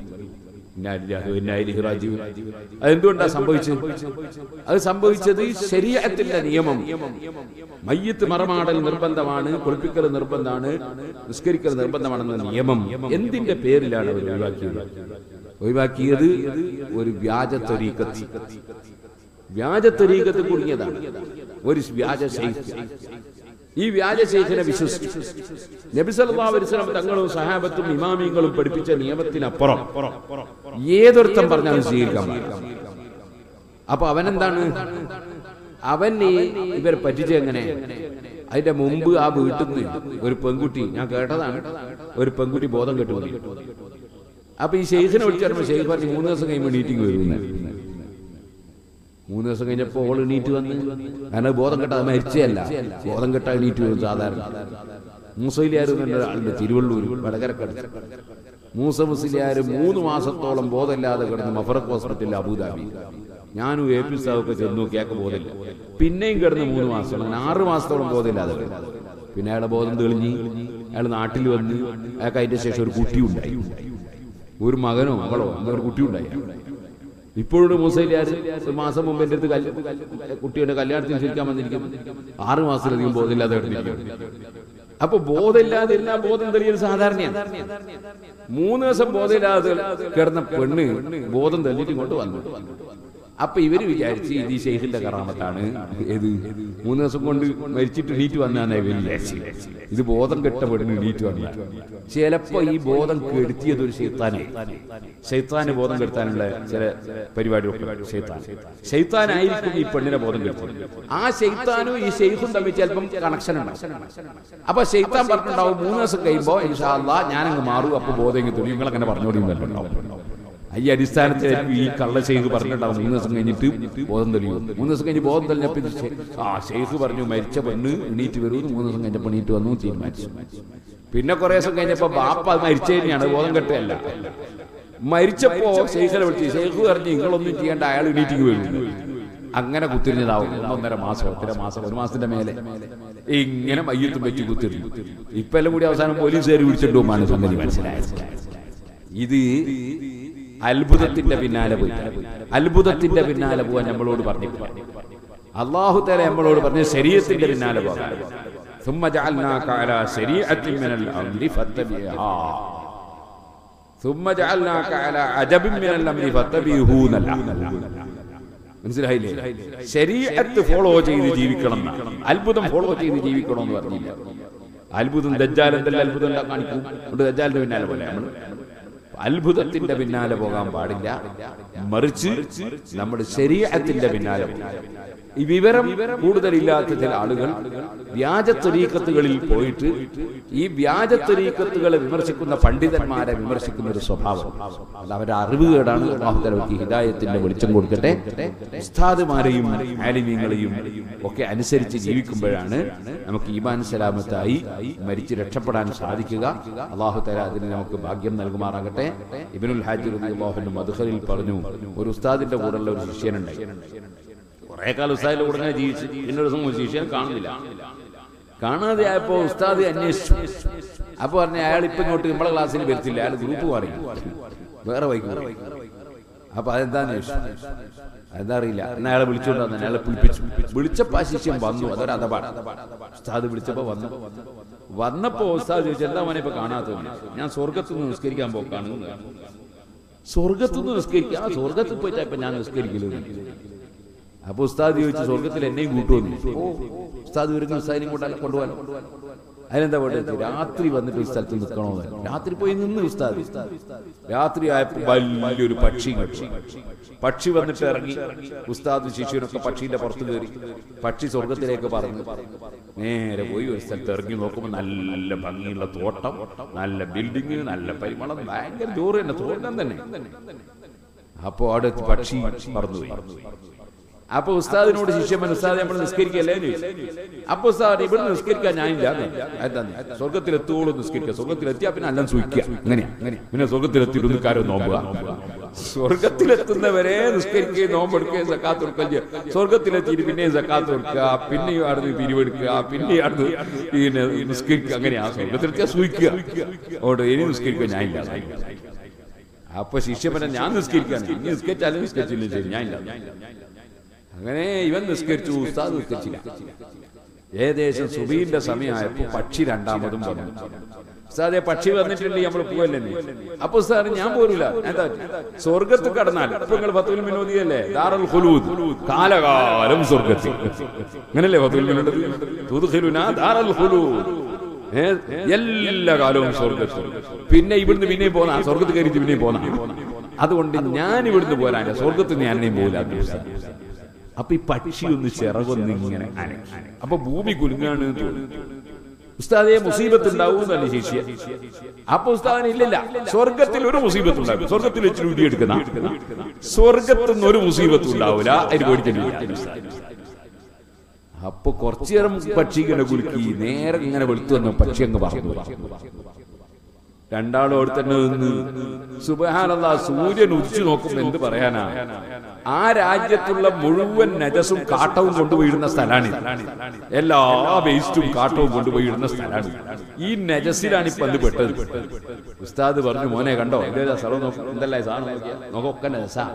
അതെന്തുകൊണ്ടാ സംഭവിച്ചത് അത് സംഭവിച്ചത് ശരീരത്തിന്റെ നിയമം മയ്യത്ത് മറമാടൽ നിർബന്ധമാണ് കുളിപ്പിക്കൽ നിർബന്ധമാണ് നിസ്കരിക്കൽ നിർബന്ധമാണെന്ന നിയമം എന്തിന്റെ പേരിലാണ് അവർ ഒഴിവാക്കിയത് ഒഴിവാക്കിയത് ഒരു വ്യാജ ത്വരീക്കത്ത് വ്യാജ ത്വരീക്കത്ത് കുടുങ്ങിയതാണ് ഒരു വ്യാജ ശൈഖ് ഈ വ്യാജ ശൈഖിനെ വിശ്വസിച്ചു നബി സല്ലല്ലാഹു അലൈഹി വസല്ലം തങ്ങളും സഹാബത്തും ഇമാമിങ്ങളും പഠിപ്പിച്ച നിയമത്തിനപ്പുറം ഏതൊരുത്തം പറഞ്ഞാലും സ്വീകരിക്കാൻ പാടില്ല അപ്പൊ അവനെന്താണ് അവൻ ഈ ഇവരെ പറ്റിച്ച എങ്ങനെ അതിന്റെ മുമ്പ് ആ വീട്ടിൽ നിന്ന് ഒരു പെൺകുട്ടി ഞാൻ കേട്ടതാണ് ഒരു പെൺകുട്ടി ബോധം കെട്ടു വന്നു അപ്പൊ ഈ ഷെയ്ഖിനെ വിളിച്ചു ഷെയ്ഖ് പറഞ്ഞു മൂന്ന് ദിവസം കഴിയുമ്പോൾ മീറ്റിംഗ് വരുമെന്ന് മൂന്ന് ദിവസം കഴിഞ്ഞപ്പോ ഓൾ എണീറ്റ് വന്ന് കാരണം ബോധം കെട്ടാതെ മരിച്ചല്ല ബോധം കെട്ടാ എണീറ്റ് വരും സാധാരണ മൂസയിലാർ ഒരാളുണ്ട് തിരുവള്ളൂർ വടകരക്കട മൂസ മുസ്ലിയാർ മൂന്ന് മാസത്തോളം ബോധമില്ലാതെ കിടന്ന് മഫറക് ഹോസ്പിറ്റലിൽ അബുദാബി ഞാനും എ പി സാഹൊക്കെ ചെന്നു കേക്ക് ബോധമില്ല പിന്നെയും കിടന്ന് മൂന്ന് മാസം അങ്ങനെ ആറ് മാസത്തോളം ബോധമില്ലാതെ കിടന്നു പിന്നെ അയാളെ ബോധം തെളിഞ്ഞ് അയാൾ നാട്ടിൽ വന്ന് അയാൾക്ക് അതിന്റെ ശേഷം ഒരു കുട്ടി ഉണ്ടായി ഒരു മകനോ മകളോ അങ്ങനെ ഒരു കുട്ടി ഉണ്ടായി ഇപ്പോഴും മൂസയിലാർ ഒരു മാസം മുമ്പ് എൻ്റെ അടുത്ത് കല്യ- കുട്ടിയുടെ കല്യാണത്തിന് ക്ഷണിക്കാൻ വന്നിരിക്കുന്നു ആറ് മാസത്തിലധികം ബോധമില്ലാതെ കിടന്നിരിക്കുന്നു അപ്പൊ ബോധമില്ലാതെ എല്ലാ ബോധം തെളിയൽ സാധാരണയാണ് മൂന്ന് ദിവസം ബോധമില്ലാതെ കിടന്ന പെണ്ണ് ബോധം തെളിഞ്ഞിട്ട് ഇങ്ങോട്ട് വന്നു അപ്പൊ ഇവര് വിചാരിച്ച് ഇത് ഈ ഷെയ്ഖിന്റെ കറാമത്താണ് ഏത് മൂന്ന് ദിവസം കൊണ്ട് മരിച്ചിട്ട് നീറ്റ് വന്നാന്നേ ഇവര് വിചാരിച്ച് ഇത് ബോധം കെട്ട പെണ്ണ് നീറ്റ് വന്ന ചിലപ്പോ ഈ ബോധം കെടുത്തിയത് ഒരു ഷെയ്ത്താനെ ഷെയ്ത്താന് ബോധം കെടുത്താനുള്ള ചില പരിപാടികൾ ഷെയ്ത്താൻ ഷെയ്ത്താനായിരിക്കും ഈ പെണ്ണിനെ ബോധം കെടുത്തത് ആ ഷെയ്ത്താനും ഈ ഷെയ്ഖും തമ്മിൽ ചിലപ്പം കണക്ഷൻ ഉണ്ടാവും അപ്പൊ ഷെയ്ത്താൻ പറഞ്ഞിട്ടുണ്ടാവും മൂന്ന് ദിവസം കഴിയുമ്പോ ഇൻഷാല്ല ഞാനങ്ങ് മാറും അപ്പൊ ബോധം ഇങ്ങ് തുണി നിങ്ങൾ അങ്ങനെ പറഞ്ഞോടിയുണ്ടാവും ഈ അടിസ്ഥാനത്തിൽ ഈ കള്ള ഷെയ്ഖ് പറഞ്ഞിട്ടുണ്ടാവും മൂന്ന് ദിവസം കഴിഞ്ഞിട്ട് ബോധം തെളിയും മൂന്ന് ദിവസം കഴിഞ്ഞ് ബോധം തെളിഞ്ഞപ്പോ ഇത് ഷെ- ആ ഷെയ്ഖ് പറഞ്ഞു മരിച്ച പെണ്ണ് എണീറ്റ് വരൂ മൂന്ന് ദിവസം കഴിഞ്ഞപ്പോ എണീറ്റ് വന്നു തീരുമാനിച്ചു പിന്നെ കുറെ ദിവസം കഴിഞ്ഞപ്പോ ബാപ്പ മരിച്ചു തന്നെയാണ് ബോധം കെട്ടല്ല മരിച്ചപ്പോ ഷെയ്ഖിനെ വിളിച്ചു ഷെയ്ഖ് പറഞ്ഞു നിങ്ങളൊന്നും ചെയ്യേണ്ട അയാൾ എണീറ്റിക്ക് വരും അങ്ങനെ കുത്തിരിഞ്ഞതാവും ഒന്നൊന്നര മാസം ഒന്നര മാസം ഒരു മാസത്തിന്റെ മേലെ ഇങ്ങനെ മയ്യത്തും വെച്ച് കുത്തിരിഞ്ഞു ഇപ്പൊ എല്ലാം കൂടി അവസാനം പോലീസുകാർ പിടിച്ചിട്ട് പോകുമ്പോൾ സംഗതി മനസ്സിലായത് ഇത് അത്ഭുതത്തിന്റെ പിന്നാലെ പോയി അത്ഭുതത്തിന്റെ പിന്നാലെ പോവാൻ നമ്മളോട് പറഞ്ഞു അള്ളാഹു തല നമ്മളോട് പറഞ്ഞ് ശരീരത്തിന്റെ പിന്നാലെ പോകാൻ ثم جعلناك على شريعة من الأمر فاتبعها ثم جعلناك على عجب من الأمر فاتبعه എന്നല്ല. മനസ്സിലായില്ലേ ശരീരത്ത് ഫോളോ ചെയ്ത് ജീവിക്കണം എന്നാ. അത്ഭുതം ഫോളോ ചെയ്ത് ജീവിക്കണം എന്ന് പറഞ്ഞില്ല അത്ഭുതം ദജ്ജാൽ എന്തെല്ലാം അത്ഭുതം ഉണ്ടാ- കാണിക്കും അതുകൊണ്ട് ദജ്ജാലിന്റെ പിന്നാലെ പോലെ നമ്മൾ അത്ഭുതത്തിന്റെ പിന്നാലെ പോകാൻ പാടില്ല മറിച്ച് നമ്മുടെ ശരീരത്തിന്റെ പിന്നാലെ പോകാം ഈ വിവരം കൂടുതലില്ലാത്ത ചില ആളുകൾ വ്യാജ ത്വരീക്കത്തുകളിൽ പോയിട്ട് ഈ വ്യാജ ത്വരീക്കത്തുകളെ വിമർശിക്കുന്ന പണ്ഡിതന്മാരെ വിമർശിക്കുന്ന ഒരു സ്വഭാവം അത് അവരുടെ അറിവുകേടാണ് അള്ളാഹുത്തലവർക്ക് ഹിദായത്തിന്റെ വെളിച്ചം കൊടുക്കട്ടെ ഉസ്താദുമാരെയും ആലിമീങ്ങളെയും ഒക്കെ അനുസരിച്ച് ജീവിക്കുമ്പോഴാണ് നമുക്ക് ഈമാൻ സലാമത്തായി മരിച്ച് രക്ഷപ്പെടാൻ സാധിക്കുക അള്ളാഹു തല അതിന് നമുക്ക് ഭാഗ്യം നൽകുമാറാകട്ടെ ഇബിനുൽ ഹാജി അള്ളാഹുന്റെ മധുഹറിൽ പറഞ്ഞു ഒരു ഉസ്താദിന്റെ കൂടെയുള്ള ഒരു ശിഷ്യനുണ്ടായി കുറെ കാലം ഉസ്താദിന്റെ കൂടെ ഇങ്ങനെ ജീവിച്ച് പിന്നെ ഒരു ദിവസം ഒരു ശിഷ്യനെ കാണുന്നില്ല കാണാതെ ആയപ്പോ ഉസ്താദ് അന്വേഷിച്ചു അപ്പൊ പറഞ്ഞ അയാൾ ഇപ്പൊ ഇങ്ങോട്ട് നമ്മളെ ക്ലാസ്സിൽ വരത്തില്ല അയാൾ ഗ്രൂപ്പ് മാറി വേറെ വൈകും അപ്പൊ അതെന്താന്ന് ചോദിച്ചു അതെന്താ അറിയില്ല എന്നാ അയാളെ വിളിച്ചോണ്ട് വന്നു അയാളെ വിളിപ്പിച്ചു വിളിച്ചപ്പോ ആ ശിഷ്യൻ വന്നു അതൊരു അഥപാട് ഉസ്താദ് വിളിച്ചപ്പോ വന്നു വന്നപ്പോ ഉസ്താദ് ചോദിച്ചു എന്താ മോനെ ഇപ്പൊ കാണാത്തത് ഞാൻ സ്വർഗത്ത് നിന്ന് നിസ്കരിക്കാൻ പോക്കാണ് എന്ന് പറഞ്ഞു. സ്വർഗത്ത് നിന്ന് നിസ്കരിക്കുക ആ സ്വർഗത്തിൽ പോയിട്ടാ ഇപ്പൊ ഞാൻ നിസ്കരിക്കലോ അപ്പൊ ഉസ്താദ് ചോദിച്ചു സ്വർഗത്തിൽ എന്നെയും കൂട്ടുമെന്ന് ഓ ഉസ്താദ് വരുന്ന ഉസ്താദിനെയും കൊണ്ടല്ല കൊണ്ടുപോകാനോ അതിനെന്താ വേണ്ടത് രാത്രി വന്നിട്ട് ഈ സ്ഥലത്ത് നിൽക്കണോ എന്ന്. രാത്രി പോയി നിന്ന് ഉസ്താദ് രാത്രി ആയപ്പോ വലിയൊരു പക്ഷി കണ്ടു പക്ഷി വന്നിട്ട് ഇറങ്ങി ഉസ്താദ് ശിശുവിനൊക്കെ പക്ഷിന്റെ പുറത്ത് കയറി പക്ഷി സ്വർഗത്തിലേക്ക് പറഞ്ഞു നേരെ പോയി ഒരു സ്ഥലത്ത് ഇറങ്ങി നോക്കുമ്പോൾ നല്ല ഭംഗിയുള്ള തോട്ടം നല്ല ബിൽഡിങ് നല്ല പരിമളം ഭയങ്കര ജോറ് തന്നെ തോട്ടം തന്നെ അപ്പോ അവിടെ എത്തി പക്ഷി പറന്നുപോയി അപ്പൊ ഉസ്താദിനോട് ശിഷ്യൻ ഉസ്താദ് നമ്മൾ നിസ്കരിക്കല്ലേ എന്ന് ചോദിച്ചു അപ്പൊ ഉസ്താദ് ഇവിടെ നിസ്കരിക്കാൻ ഞാനില്ല എന്താ സ്വർഗത്തിലെത്തോളം നിസ്കരിക്കുക സ്വർഗത്തിലെത്തിയാ പിന്നെ എല്ലാം സൂഹിക്കുക അങ്ങനെയാ പിന്നെ സ്വർഗത്തിലെത്തിയിട്ട് ഒന്ന് കാര്യം നോമ്പുക സ്വർഗത്തിലെത്തുന്നവരെ നിസ്കരിക്കുകയും നോമ്പെടുക്കുകയും സക്കാത്ത് കൊടുക്കുകയും ചെയ്യുക സ്വർഗത്തിലെത്തിയിട്ട് പിന്നെയും സക്കാത്ത് കൊടുക്കുക പിന്നെയും അവിടുന്ന് പിരിവെടുക്കുക പിന്നെയും അവിടുന്ന് പിന്നെ നിസ്കരിക്കുക അങ്ങനെയാ സ്വർഗത്തിലെത്തിയാ സൂഹിക്കുക അതുകൊണ്ട് ഇനി നിസ്കരിക്കുക ഞാനില്ല അപ്പൊ ശിഷ്യ പറഞ്ഞ ഞാൻ നിസ്കരിക്കാൻ നീ നിസ്കരിച്ചാലും നിസ്കരിച്ചില്ല ശരി ഞാനില്ല അങ്ങനെ ഇവൻ നിസ്കരിച്ചു ഉസ്താദ് നിസ്കരിച്ചില്ല ഏകദേശം സുബീന്റെ സമയമായപ്പോ പക്ഷി രണ്ടാമതും വന്നു ഉസ്താദെ പക്ഷി വന്നിട്ടുണ്ട് നമ്മൾ പോവല്ലേ നീ അപ്പൊ ഉസ്താദ് ഞാൻ പോരൂല എന്താ സ്വർഗത്ത് കടന്നാൽ ഇപ്പൊ നിങ്ങൾ പത്തുൽ വിനോദിയല്ലേ ദാറുൽ ഖുലൂദ് കാലകാലം സ്വർഗത്തിൽ അങ്ങനല്ലേ പത്തുൽ വിനോദി തുദ്ഖിലുനാ ദാറുൽ ഖുലൂദ് ഏ, എല്ലാ കാലവും സ്വർഗത്തിൽ പിന്നെ ഇവിടുന്ന് പിന്നെയും പോന്നാ സ്വർഗത്ത് കയറിയിട്ട് പിന്നെയും പോന്നാ അതുകൊണ്ട് ഞാൻ ഇവിടുന്ന് പോരാൻ സ്വർഗത്ത് ഞാൻ എന്നെയും പോകില്ല അപ്പൊ ഈ പക്ഷി ഒന്ന് ചിറകൊന്ന് ഇങ്ങനെ അനക്കി അപ്പൊ ഭൂമി കുലുങ്ങാണ് എന്ന് തോന്നി ഉസ്താദെ മുസീബത്ത് ഉണ്ടാവും എന്നല്ല ശിഷ്യ അപ്പൊ ഉസ്താദിന് ഇല്ലില്ല സ്വർഗത്തിൽ ഒരു മുസീബത്ത് ഉണ്ടാവും സ്വർഗത്തിൽ വെച്ച് ഊടി എടുക്കുന്ന സ്വർഗത്തിൽ നിന്ന് ഒരു മുസീബത്ത് ഉണ്ടാവില്ല അതിന് പേടിച്ചിട്ടില്ല അപ്പൊ കുറച്ചു നേരം പക്ഷി ഇങ്ങനെ കുലുക്കി നേരെ ഇങ്ങനെ വെളുത്തു വന്ന പക്ഷി അങ്ങ് പറഞ്ഞു രണ്ടാളും അവിടെ തന്നെ നിന്ന് സുബഹാനല്ലാ സൂര്യൻ ഉദിച്ചു നോക്കുമ്പോ എന്ത് പറയാനാ ആ രാജ്യത്തുള്ള മുഴുവൻ നജസും കാട്ടവും കൊണ്ടുപോയിടുന്ന സ്ഥലമാണ് എല്ലാ വേസ്റ്റും കാട്ടവും കൊണ്ടുപോയിടുന്ന സ്ഥലമാണ് ഈ നജസിലാണ് ഇപ്പൊ അത് പെട്ടത് ഉസ്താദ് പറഞ്ഞു മോനെ കണ്ടോ ഇതേതാ സ്ഥലം നോക്ക്. എന്തല്ല ഈ സാധനം നോക്കിയേ? നോക്കൊക്കെ നജസാ.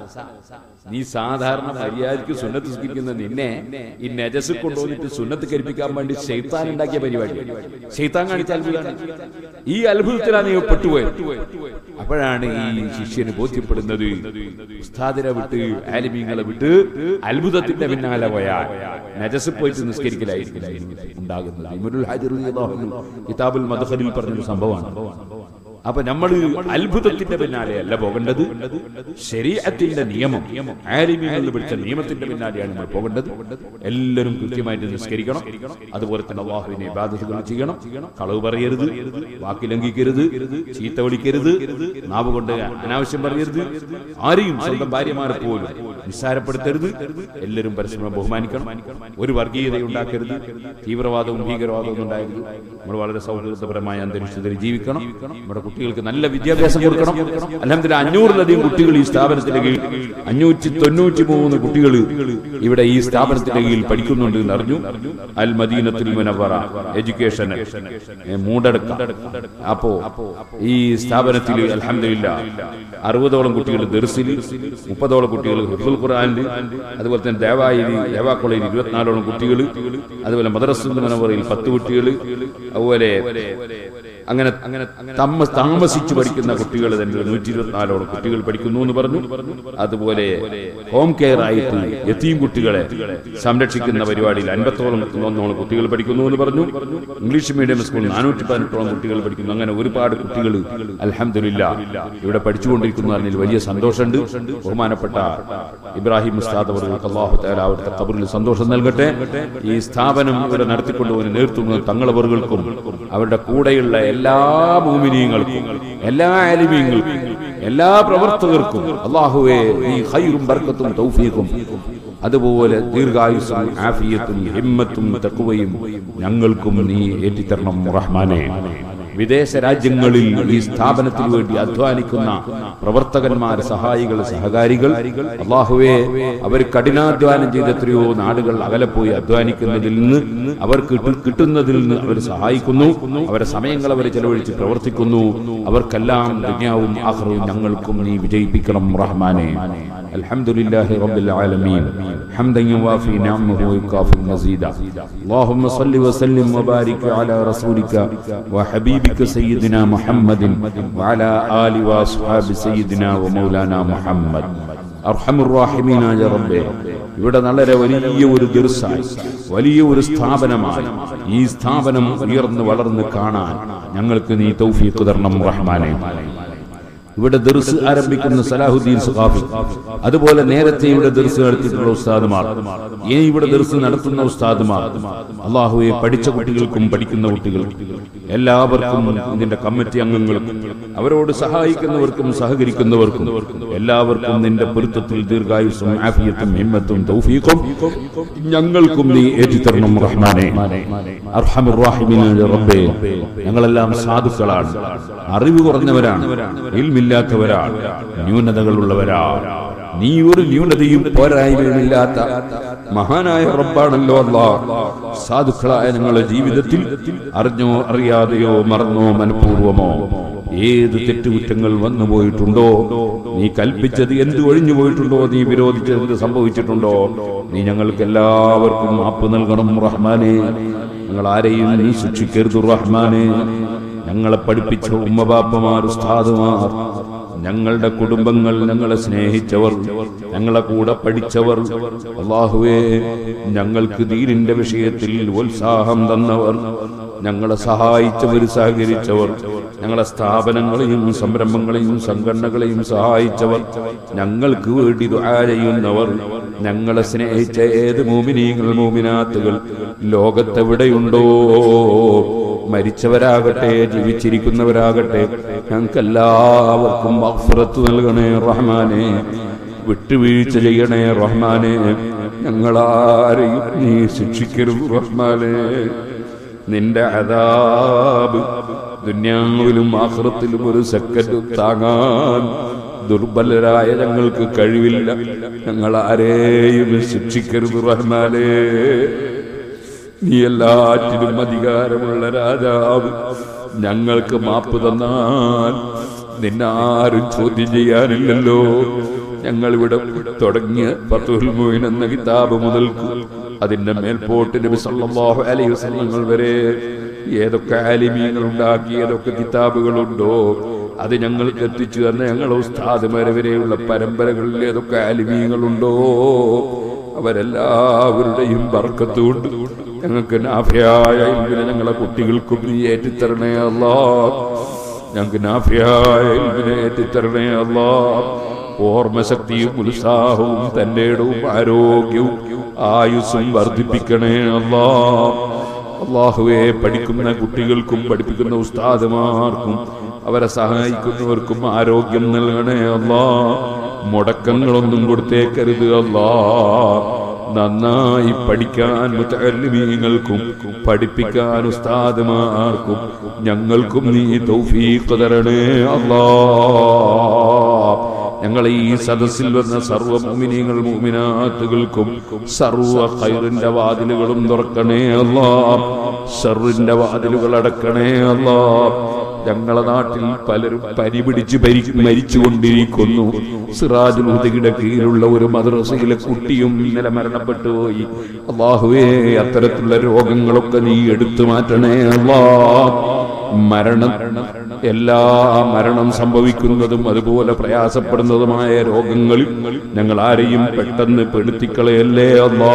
നീ സാധാരണ മര്യാദയ്ക്ക് സുന്നത്ത് സ്കരിക്കുന്ന നിന്നെ ഈ നജസ് കൊണ്ടുവന്നിട്ട് സുന്നത്ത് കരിപ്പിക്കാൻ വേണ്ടി ഷെയ്ത്താൻ ഉണ്ടാക്കിയ പരിപാടി ഷെയ്ത്താൻ കാണിച്ച അത്ഭുതമാണ് ഈ അത്ഭുതത്തിലാണ് നീ പെട്ടുപോയത് അപ്പോഴാണ് ഈ ശിഷ്യന് ബോധ്യപ്പെടുന്നത് ഉസ്താദിനെ വിട്ട് ആലിമീങ്ങളെ വിട്ട് അത്ഭുതത്തിന്റെ പിന്നാലെ പോയാൽ നജസ് പോയിട്ട് നിസ്കരിക്കലായിരിക്കില്ല ഉണ്ടാകുന്നത് ഇമരുൽ ഹാജിർ റളിയല്ലാഹു അൻഹു കിതാബുൽ മദ്ഖലിൽ പറഞ്ഞൊരു സംഭവമാണ് അപ്പൊ നമ്മൾ അത്ഭുതത്തിന്റെ പിന്നാലെ അല്ല പോകേണ്ടത് ശരീരത്തിന്റെ നിയമം ആലിമീങ്ങളിൽ പിടിച്ച നിയമത്തിന്റെ പിന്നാലെയാണ് നമ്മൾ പോകേണ്ടത് എല്ലാവരും കൃത്യമായിട്ട് നിസ്കരിക്കണം അതുപോലെ തന്നെ അള്ളാഹുവിനെ ഇബാദത്തുകൾ ചെയ്യണം കളവ് പറയരുത് വാക്ക് ലംഘിക്കരുത് ചീത്ത വിളിക്കരുത് നാവ് കൊണ്ട് അനാവശ്യം പറയരുത് ആരെയും സ്വന്തം ഭാര്യമാരെ പോലും നിസ്സാരപ്പെടുത്തരുത് എല്ലാവരും പരസ്പരം ബഹുമാനിക്കണം ഒരു വർഗീയത ഉണ്ടാക്കരുത് തീവ്രവാദവും ഭീകരവാദവും ഉണ്ടാകരുത് നമ്മൾ വളരെ സൗഹൃദപരമായ അന്തരീക്ഷത്തിൽ ജീവിക്കണം നമ്മുടെ കുട്ടികൾക്ക് നല്ല വിദ്യാഭ്യാസം കൊടുക്കണം അലഹമില്ല അഞ്ഞൂറിലധികം കുട്ടികൾ ഈ സ്ഥാപനത്തിന്റെ കീഴിൽ അഞ്ഞൂറ്റി തൊണ്ണൂറ്റി മൂന്ന് കുട്ടികൾ ഇവിടെ ഈ സ്ഥാപനത്തിന്റെ കീഴിൽ പഠിക്കുന്നുണ്ട് എന്ന് അറിഞ്ഞു അൽ മദീനത്തിൽ മുനവറ എഡ്യൂക്കേഷൻ മൂടടക്കം അപ്പോ ഈ സ്ഥാപനത്തിൽ അലഹമില്ല അറുപതോളം കുട്ടികൾ ദർസിൽ മുപ്പതോളം കുട്ടികൾ ഹിഫുൽ ഖുർആനിൽ അതുപോലെ തന്നെ ദേവായിൽ ദേവാ കോളേജിൽ ഇരുപത്തിനാലോളം കുട്ടികൾ അതുപോലെ മദ്രസ മനവറയിൽ പത്ത് കുട്ടികൾ അതുപോലെ അങ്ങനെ അങ്ങനെ തമ്മ താമസിച്ചു പഠിക്കുന്ന കുട്ടികൾ തന്നെ നൂറ്റി ഇരുപത്തിനാലോളം കുട്ടികൾ പഠിക്കുന്നു എന്ന് പറഞ്ഞു അതുപോലെ ഹോം കെയർ ആയിട്ട് എത്തിയും കുട്ടികളെ സംരക്ഷിക്കുന്ന പരിപാടിയിൽ അൻപത്തോളം ഒന്നോളം കുട്ടികൾ പഠിക്കുന്നു എന്ന് പറഞ്ഞു ഇംഗ്ലീഷ് മീഡിയം സ്കൂളിൽ നാനൂറ്റി പതിനെട്ടോളം കുട്ടികൾ പഠിക്കുന്നു അങ്ങനെ ഒരുപാട് കുട്ടികൾ അലഹമില്ല ഇവിടെ പഠിച്ചുകൊണ്ടിരിക്കുന്നു അതിൽ വലിയ സന്തോഷമുണ്ട് ബഹുമാനപ്പെട്ട ഇബ്രാഹിം ഉസ്താദ് അവർക്ക് അള്ളാഹു തആല അവിടുത്തെ കബറിൽ സന്തോഷം നൽകട്ടെ ഈ സ്ഥാപനം ഇവിടെ നടത്തിക്കൊണ്ടുപോകുന്ന നേതൃത്വം തങ്ങളവറുകൾക്കും അവരുടെ കൂടെയുള്ള എല്ലാ മൂമിനീങ്ങൾക്കും എല്ലാ ആലിമീങ്ങൾക്കും എല്ലാ പ്രവർത്തകർക്കും അള്ളാഹുവെ നീ ഹൈറും ബർക്കത്തും തൗഫീഖും അതുപോലെ ദീർഘായുസ്സും ആഫിയത്തും ഹിമ്മത്തും തക്കുവയും ഞങ്ങൾക്കും നീ ഏറ്റിത്തരണം റഹ്മാനെ വിദേശ രാജ്യങ്ങളിൽ ഈ സ്ഥാപനത്തിന് വേണ്ടി അധ്വാനിക്കുന്ന പ്രവർത്തകന്മാർ സഹായികൾ സഹകാരികൾ അള്ളാഹുവെ അവർ കഠിനാധ്വാനം ചെയ്ത് എത്രയോ നാടുകൾ അകലെ പോയി അധ്വാനിക്കുന്നതിൽ നിന്ന് അവർക്ക് കിട്ടു- കിട്ടുന്നതിൽ നിന്ന് അവർ സഹായിക്കുന്നു അവരെ സമയങ്ങൾ അവർ ചെലവഴിച്ച് പ്രവർത്തിക്കുന്നു അവർക്കെല്ലാം ദുനിയാവും ആഹ്റവും ഞങ്ങൾക്കും നീ വിജയിപ്പിക്കണം റഹ്മാനെ അൽഹംദുലില്ലാഹി റബ്ബിൽ ആലമീൻ حمدا يوافي نعمه ويكافئ مزيدا اللهم صل وسلم وبارك على رسولك وحبيبك سيدنا محمد وعلى آل وأصحاب سيدنا ومولانا محمد അർഹമുറാഹിമീനായ റബ്ബേ ഇവിടെ വളരെ വലിയ ഒരു ദീർസായി വലിയ ഒരു സ്ഥാപനമായി ഈ സ്ഥാപനം ഉയർന്ന് വളർന്ന് കാണാൻ ഞങ്ങൾക്ക് നീ തൗഫീഖ് തരണം റഹ്മാനെ ഇവിടെ ദർസ് ആരംഭിക്കുന്ന സലാഹുദ്ദീൻ സുഖാഫി അതുപോലെ നേരത്തെ ഇവിടെ ദർസ് നടത്തിയിട്ടുള്ള ഉസ്താദുമാർ ഇനി ഇവിടെ ദർസ് നടത്തുന്ന ഉസ്താദുമാർ അള്ളാഹുവെ പഠിച്ച കുട്ടികൾക്കും പഠിക്കുന്ന കുട്ടികൾക്കും എല്ലാവർക്കും ഇതിന്റെ കമ്മിറ്റി അംഗങ്ങൾക്കും അവരോട് സഹായിക്കുന്നവർക്കും സഹകരിക്കുന്നവർക്കും എല്ലാവർക്കും നിന്റെ പൊരുത്തത്തിൽ ദീർഘായുസും ആഫിയത്തും ഹിമ്മത്തും തൗഫീഖും ഞങ്ങൾക്കും നീ ഏറ്റിത്തരണം റഹ്മാനെ അർഹമുറാഹിമീനായ റബ്ബേ ഞങ്ങളെല്ലാം സാധുക്കളാണ് അറിവ് കുറഞ്ഞവരാണ് ഇൽമില്ലാത്തവരാണ് ന്യൂനതകളുള്ളവരാണ് നീ ഒരു ന്യൂനതയും പോരായ്മയുമില്ലാത്ത മഹാനായ റബ്ബാണല്ലോ അല്ലാ സാധുക്കളായ ഞങ്ങളുടെ ജീവിതത്തിൽ അറിഞ്ഞോ അറിയാതെയോ മറന്നോ മനഃപൂർവമോ ഏത് തെറ്റുകുറ്റങ്ങൾ വന്നു പോയിട്ടുണ്ടോ നീ കൽപ്പിച്ചത് എന്ത് ഒഴിഞ്ഞു പോയിട്ടുണ്ടോ നീ വിരോധിച്ചത് എന്ത് സംഭവിച്ചിട്ടുണ്ടോ നീ ഞങ്ങൾക്ക് എല്ലാവർക്കും മാപ്പ് നൽകണം റഹ്മാനെ ഞങ്ങൾ ആരെയും നീ ശിക്ഷിക്കരുത് റഹ്മാനെ ഞങ്ങളെ പഠിപ്പിച്ച ഉമ്മബാപ്പമാർ ഉസ്താദുമാർ ഞങ്ങളുടെ കുടുംബങ്ങൾ ഞങ്ങളെ സ്നേഹിച്ചവർ ഞങ്ങളെ കൂടെ പഠിച്ചവർ അള്ളാഹുവേ ഞങ്ങൾക്ക് ദീനിന്റെ വിഷയത്തിൽ ഉത്സാഹം തന്നവർ ഞങ്ങളെ സഹായിച്ചവർ സഹകരിച്ചവർ ഞങ്ങളെ സ്ഥാപനങ്ങളെയും സംരംഭങ്ങളെയും സംഘടനകളെയും സഹായിച്ചവർ ഞങ്ങൾക്ക് വേണ്ടി ദുആ ചെയ്യുന്നവർ ഞങ്ങളെ സ്നേഹിച്ച ഏത് മോമിനീങ്ങൾ മോമിനാത്തുകൾ ലോകത്തെവിടെയുണ്ടോ മരിച്ചവരാകട്ടെ ജീവിച്ചിരിക്കുന്നവരാകട്ടെ ഞങ്ങൾക്ക് എല്ലാവർക്കും മഗ്ഫിറത്ത് നൽകണേ റഹ്മാനെ വിട്ടുവീഴ്ച ചെയ്യണേ റഹ്മാനെ ഞങ്ങളാരെയും നീ ശിക്ഷിക്കരുത് റഹ്മാനെ നിന്റെ അതാബ് ദുന്യാവിലും ആഹ്റത്തിലും ഒരു സെക്കൻഡ് താങ്ങാൻ ദുർബലരായ ഞങ്ങൾക്ക് കഴിവില്ല ഞങ്ങൾ ആരെയും ശിക്ഷിക്കരുത് റഹ്മാനേ നീ എല്ലാറ്റിനും അധികാരമുള്ള രാജാവ് ഞങ്ങൾക്ക് മാപ്പ് തന്നാൽ നിന്നാരും ചോദ്യം ചെയ്യാനില്ലല്ലോ ഞങ്ങൾ ഇവിടെ തുടങ്ങിയ പത്തുൽ മുയിൻ എന്ന കിതാബ് മുതൽക്ക് അതിന്റെ മേൽപോട്ട് നബി സല്ലല്ലാഹു അലൈഹി വസല്ലങ്ങൾ വരെ ഏതൊക്കെ ആലിമീങ്ങൾ ഉണ്ടാക്കി ഏതൊക്കെ കിതാബുകളുണ്ടോ അത് ഞങ്ങൾക്ക് എത്തിച്ചു തന്ന ഞങ്ങളെ ഉസ്താദുമാരെ വരെയുള്ള പരമ്പരകളിൽ ഏതൊക്കെ ആലിമീങ്ങളുണ്ടോ അവരെല്ലാവരുടെയും ബർക്കത്തുകൊണ്ട് ഞങ്ങൾക്ക് നാഫിയായ ഇൽമിനെ ഞങ്ങളെ കുട്ടികൾക്കും നീ ഏറ്റിത്തരണേ അല്ലാ ഞങ്ങൾക്ക് നാഫിയായ ഇൽമിനെ ഏറ്റിത്തരണേ അല്ലാ ഓർമ്മശക്തിയും ഉത്സാഹവും തന്റെ ഇടവും ആരോഗ്യവും ആയുസ്സും വർദ്ധിപ്പിക്കണേ അല്ലാ അള്ളാഹുവെ പഠിക്കുന്ന കുട്ടികൾക്കും പഠിപ്പിക്കുന്ന ഉസ്താദുമാർക്കും അവരെ സഹായിക്കുന്നവർക്കും ആരോഗ്യം നൽകണേ അല്ലാ മുടക്കങ്ങളൊന്നും കൊടുത്തേക്കരുത് അല്ലാ നന്നായി പഠിക്കാൻ മുത്തല്ലിമീങ്ങൾക്കും പഠിപ്പിക്കാൻ ഉസ്താദുമാർക്കും ഞങ്ങൾക്കും നീ തൗഫീഖ് തരണേ അല്ലാ ഞങ്ങൾ ഈ സദസ്സിൽ വന്ന സർവ്വ മുമിനികൾ മുമിനാത്തുകൾക്കും സർവ്വ ഖൈറിന്റെ വാതിലുകളും തുറക്കണേ അല്ലാ ഷറിന്റെ വാതിലുകൾ അടക്കണേ അല്ലാ ഞങ്ങളെ നാട്ടിൽ പലരും പനി പിടിച്ച് പരി മരിച്ചുകൊണ്ടിരിക്കുന്നു സിറാജുൽ ഹുദയുടെ കീഴിലുള്ള ഒരു മദ്രസയിലെ കുട്ടിയും ഇന്നലെ മരണപ്പെട്ടു പോയി അള്ളാഹുവേ അത്തരത്തിലുള്ള രോഗങ്ങളൊക്കെ നീ എടുത്തു മാറ്റണേ അല്ലാ മരണം എല്ലാ മരണം സംഭവിക്കുന്നതും അതുപോലെ പ്രയാസപ്പെടുന്നതുമായ രോഗങ്ങളിൽ ഞങ്ങൾ ആരെയും പെട്ടെന്ന് പെടുത്തിക്കളയല്ലേ അല്ലാ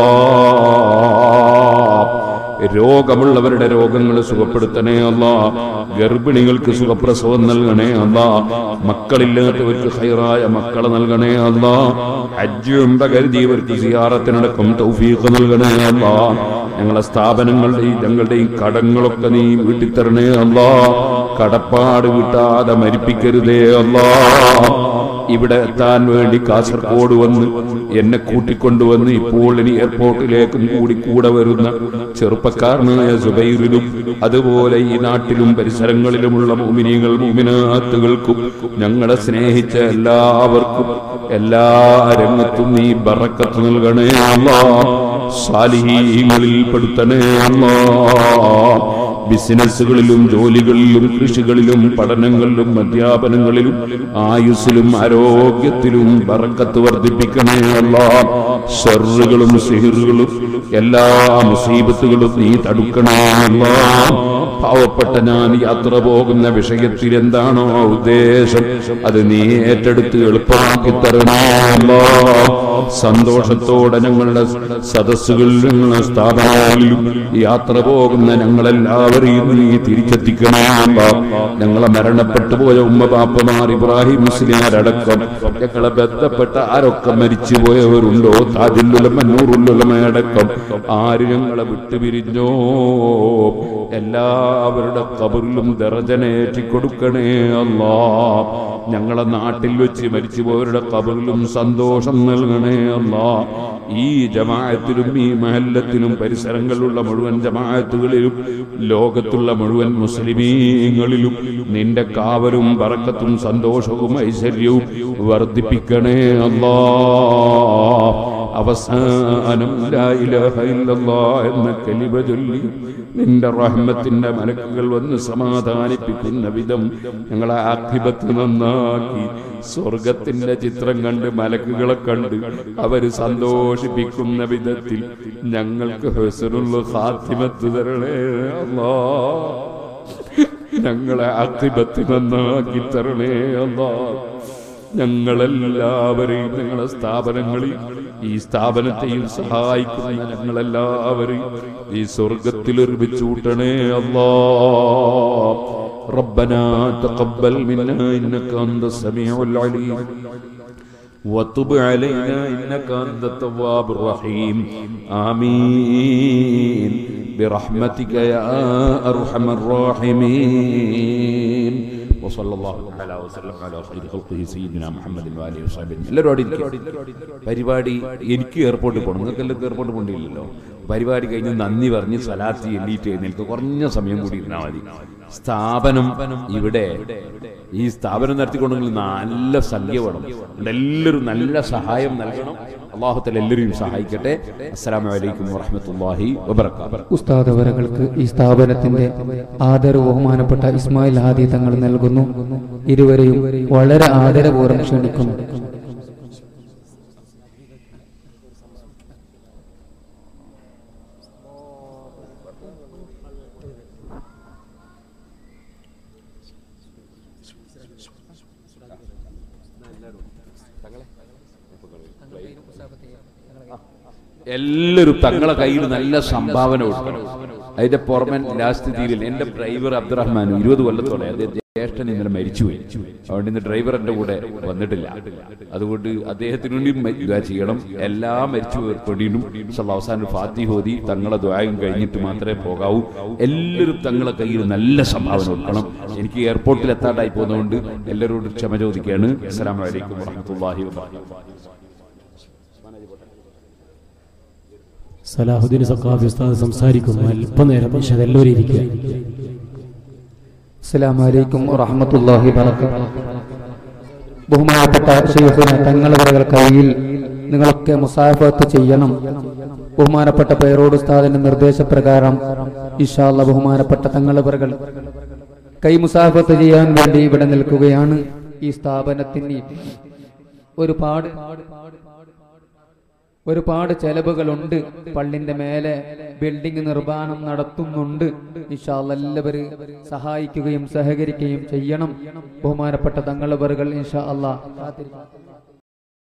രോഗമുള്ളവരുടെ രോഗങ്ങൾ സുഖപ്പെടുത്തണേ അല്ല ഗർഭിണികൾക്ക് സുഖപ്രസവം നൽകണേ അല്ല മക്കളില്ലാത്തവർക്ക് ഹൈറായ മക്കളെ നൽകണേ അല്ല ഹജ്ജുണ്ട കരുതിയവർക്ക് സിയാറത്തിനടക്കം തൗഫീഖ് നൽകണേ അല്ല ഞങ്ങളെ സ്ഥാപനങ്ങളുടെയും ഞങ്ങളുടെയും കടങ്ങളൊക്കെ നീ വീട്ടിത്തരണേ അല്ല കടപ്പാട് വിട്ടാതെ മരിപ്പിക്കരുതേ അല്ലാ ഇവിടെ എത്താൻ വേണ്ടി കാസർഗോഡ് വന്ന് എന്നെ കൂട്ടിക്കൊണ്ടുവന്ന് ഇപ്പോൾ ഇനി എയർപോർട്ടിലേക്കും കൂടി കൂടെ വരുന്ന ചെറുപ്പക്കാരനായ സുബൈറിനും അതുപോലെ ഈ നാട്ടിലും പരിസരങ്ങളിലുമുള്ള മുമിനികൾ മുമിനാത്തുകൾക്കും ഞങ്ങളെ സ്നേഹിച്ച എല്ലാവർക്കും എല്ലാ രംഗത്തും നീ ബറക്കത്ത് നൽകണേ അല്ലാ സാലിഹീങ്ങളിൽ പെടുത്തണേ അല്ലാ ബിസിനസ്സുകളിലും ജോലികളിലും കൃഷികളിലും പഠനങ്ങളിലും അധ്യാപനങ്ങളിലും ആയുസ്സിലും ആരോഗ്യത്തിലും ബറക്കത്ത് വർദ്ധിപ്പിക്കണേ അല്ല ഷെറുകളും സിഹിറുകളും എല്ലാ മുസീബത്തുകളും നീ തടുക്കണേ അല്ല പാവപ്പെട്ട ഞാൻ യാത്ര പോകുന്ന വിഷയത്തിൽ എന്താണോ ഉദ്ദേശം അത് നീ ഏറ്റെടുത്ത് എളുപ്പമാക്കി തരണേ അല്ലാ സന്തോഷത്തോടെ ഞങ്ങളുടെ സദസ്സുകളിലും ഞങ്ങളുടെ സ്ഥാപനങ്ങളിലും യാത്ര പോകുന്ന ഞങ്ങളെല്ലാവരെയും നീ തിരിച്ചെത്തിക്കണേ അല്ലാ. ഞങ്ങളെ മരണപ്പെട്ടു പോയ ഉമ്മ പാപ്പമാർ ഇബ്രാഹിം മുസ്ലിയാരടക്കം ഞങ്ങളെ ബന്ധപ്പെട്ട ആരൊക്കെ മരിച്ചു പോയവരുണ്ടോ താജുല്ലുലമ നൂറുല്ലുലമയടക്കം ആര് ഞങ്ങളെ വിട്ടുപിരിഞ്ഞോ എല്ലാവരുടെ കബറിലും ദറജനേറ്റി കൊടുക്കണേ അല്ലാ ഞങ്ങളെ നാട്ടിൽ വെച്ച് മരിച്ചുപോയവരുടെ കബറിലും സന്തോഷം നൽകണേ അല്ലാ ഈ ജമാഅത്തിലും ഈ മഹല്ലത്തിലും പരിസരങ്ങളിലുള്ള മുഴുവൻ ജമാഅത്തുകളിലും ലോകത്തുള്ള മുഴുവൻ മുസ്ലിമീങ്ങളിലും നിന്റെ കാവലും ബറക്കത്തും സന്തോഷവും ഐശ്വര്യവും വർദ്ധിപ്പിക്കണേ അല്ലാ അവസാനം ലാ ഇലാഹ ഇല്ലല്ലാ എന്ന കലിമ ചൊല്ലി നിന്റെ റഹ്മത്തിന്റെ മലക്കുകൾ വന്ന് സമാധാനിപ്പിക്കുന്ന വിധം ഞങ്ങളെ ആഖിബത്ത് നന്നാക്കി സ്വർഗത്തിന്റെ ചിത്രം കണ്ട് മലക്കുകളെ കണ്ട് അവര് സന്തോഷിപ്പിക്കുന്ന വിധത്തിൽ ഞങ്ങൾക്ക് ഹുസനുള്ള ഖാത്തിമത്ത് തരണേ അല്ലാ ഞങ്ങളെ ആഖിബത്ത് നന്നാക്കി തരണേ അല്ലാ ഞങ്ങളെല്ലാവരെയും ഞങ്ങളെ സ്ഥാപനങ്ങളിൽ ഈ സ്ഥാപനത്തെയും സഹായിക്കുന്ന ഞങ്ങളെല്ലാവരെയും ഈ സ്വർഗത്തിൽ ഒരുമിച്ച് കൂട്ടണേ അല്ലാ ربنا تقبل منا إنك أنت السميع العليم وتب علينا إنك أنت التواب الرحيم آمين برحمتك يا أرحم الراحمين വസല്ലല്ലാഹു തആല വസല്ലം അലാ ഖൈരി ഖൽഖിഹി സയ്യിദിനാ മുഹമ്മദിൻ വആലിഹി വസഹ്ബിഹി എല്ലാവരും അവിടെ ഇരിക്കുക. പരിപാടി എനിക്ക് എയർപോർട്ടിൽ പോകണം നിങ്ങൾക്ക് എല്ലാവർക്കും എയർപോർട്ടിൽ പോകണ്ടില്ലല്ലോ പരിപാടി കഴിഞ്ഞ് നന്ദി പറഞ്ഞ് സലാത്തി എണ്ണീറ്റ് എഴുന്നേൽക്ക് കുറഞ്ഞ സമയം കൂടി ഇരുന്നാൽ മതി സ്ഥാപനം ഇവിടെ ഈ സ്ഥാപനം നടത്തിക്കൊണ്ടെങ്കിൽ നല്ല സംഖ്യ വേണം അതുകൊണ്ട് എല്ലാവരും നല്ല സഹായം നൽകണം അള്ളാഹുത്തല എല്ലാവരെയും സഹായിക്കട്ടെ അസ്സലാമു അലൈക്കും വറഹ്മത്തുള്ളാഹി വബറകാതുഹു ഉസ്താദ് അവരങ്ങൾക്ക് ഈ സ്ഥാപനത്തിന്റെ ആദരവ് ബഹുമാനപ്പെട്ട ഇസ്മായിൽ ഹാദി തങ്ങൾ നൽകുന്നു ഇരുവരെയും വളരെ ആദരപൂർവ്വം ക്ഷണിക്കുന്നു എല്ലാവരും തങ്ങളെ കയ്യിൽ നല്ല സംഭാവന കൊടുക്കണം അതിന്റെ പുറമെ ലാസ്റ്റ് തീരിൽ എന്റെ ഡ്രൈവർ അബ്ദുറഹ്മാൻ ഇരുപത് കൊല്ലത്തോടെ അദ്ദേഹം ജ്യേഷ്ഠൻ ഇന്നലെ മരിച്ചുപോയി അതുകൊണ്ട് ഇന്ന് ഡ്രൈവർ എന്റെ കൂടെ വന്നിട്ടില്ല അതുകൊണ്ട് അദ്ദേഹത്തിന് വേണ്ടിയും മ- ദുആ ചെയ്യണം എല്ലാ മരിച്ചു വേണ്ടിയും അവസാനം ഫാത്തി ഹോദി തങ്ങളെ ദ്വായം കഴിഞ്ഞിട്ട് മാത്രമേ പോകാവൂ എല്ലാവരും തങ്ങളെ കയ്യിൽ നല്ല സംഭാവന കൊടുക്കണം എനിക്ക് എയർപോർട്ടിൽ എത്താണ്ടായി പോകുന്നതുകൊണ്ട് എല്ലാവരോടും ക്ഷമ ചോദിക്കുകയാണ് അസ്സലാമു അലൈക്കും വറഹ്മത്തുള്ളാഹി വബറകാതുഹു സലാഹുദ്ദീൻ സഖാഫി ഉസ്താദ് സംസാരിക്കുന്നു അല്പനേരം പക്ഷെ അതെല്ലാവരും ഇരിക്കുക അസ്സലാമു അലൈക്കും വറഹ്മത്തുള്ളാഹി വബറകാതുഹു ബഹുമാനപ്പെട്ട ശൈഖുന തങ്ങളവരുടെ കയ്യിൽ നിങ്ങളൊക്കെ മുസാഫത്ത് ചെയ്യണം ബഹുമാനപ്പെട്ട പേരോട് ഉസ്താദിന്റെ നിർദ്ദേശപ്രകാരം ഇഷാല്ല ബഹുമാനപ്പെട്ട തങ്ങളവர்கள் കൈ മുസാഫത്ത് ചെയ്യാൻ വേണ്ടി ഇവിടെ നിൽക്കുകയാണ് ഈ സ്ഥാപനത്തിന് ഒരുപാട് ഒരുപാട് ചെലവുകളുണ്ട് പള്ളിന്റെ മേലെ ബിൽഡിംഗ് നിർമ്മാണം നടത്തുന്നുണ്ട് ഇൻഷാല്ല എല്ലാവരും സഹായിക്കുകയും സഹകരിക്കുകയും ചെയ്യണം ബഹുമാനപ്പെട്ട തങ്ങളുവറുകൾ ഇൻഷാ അള്ളാഹ്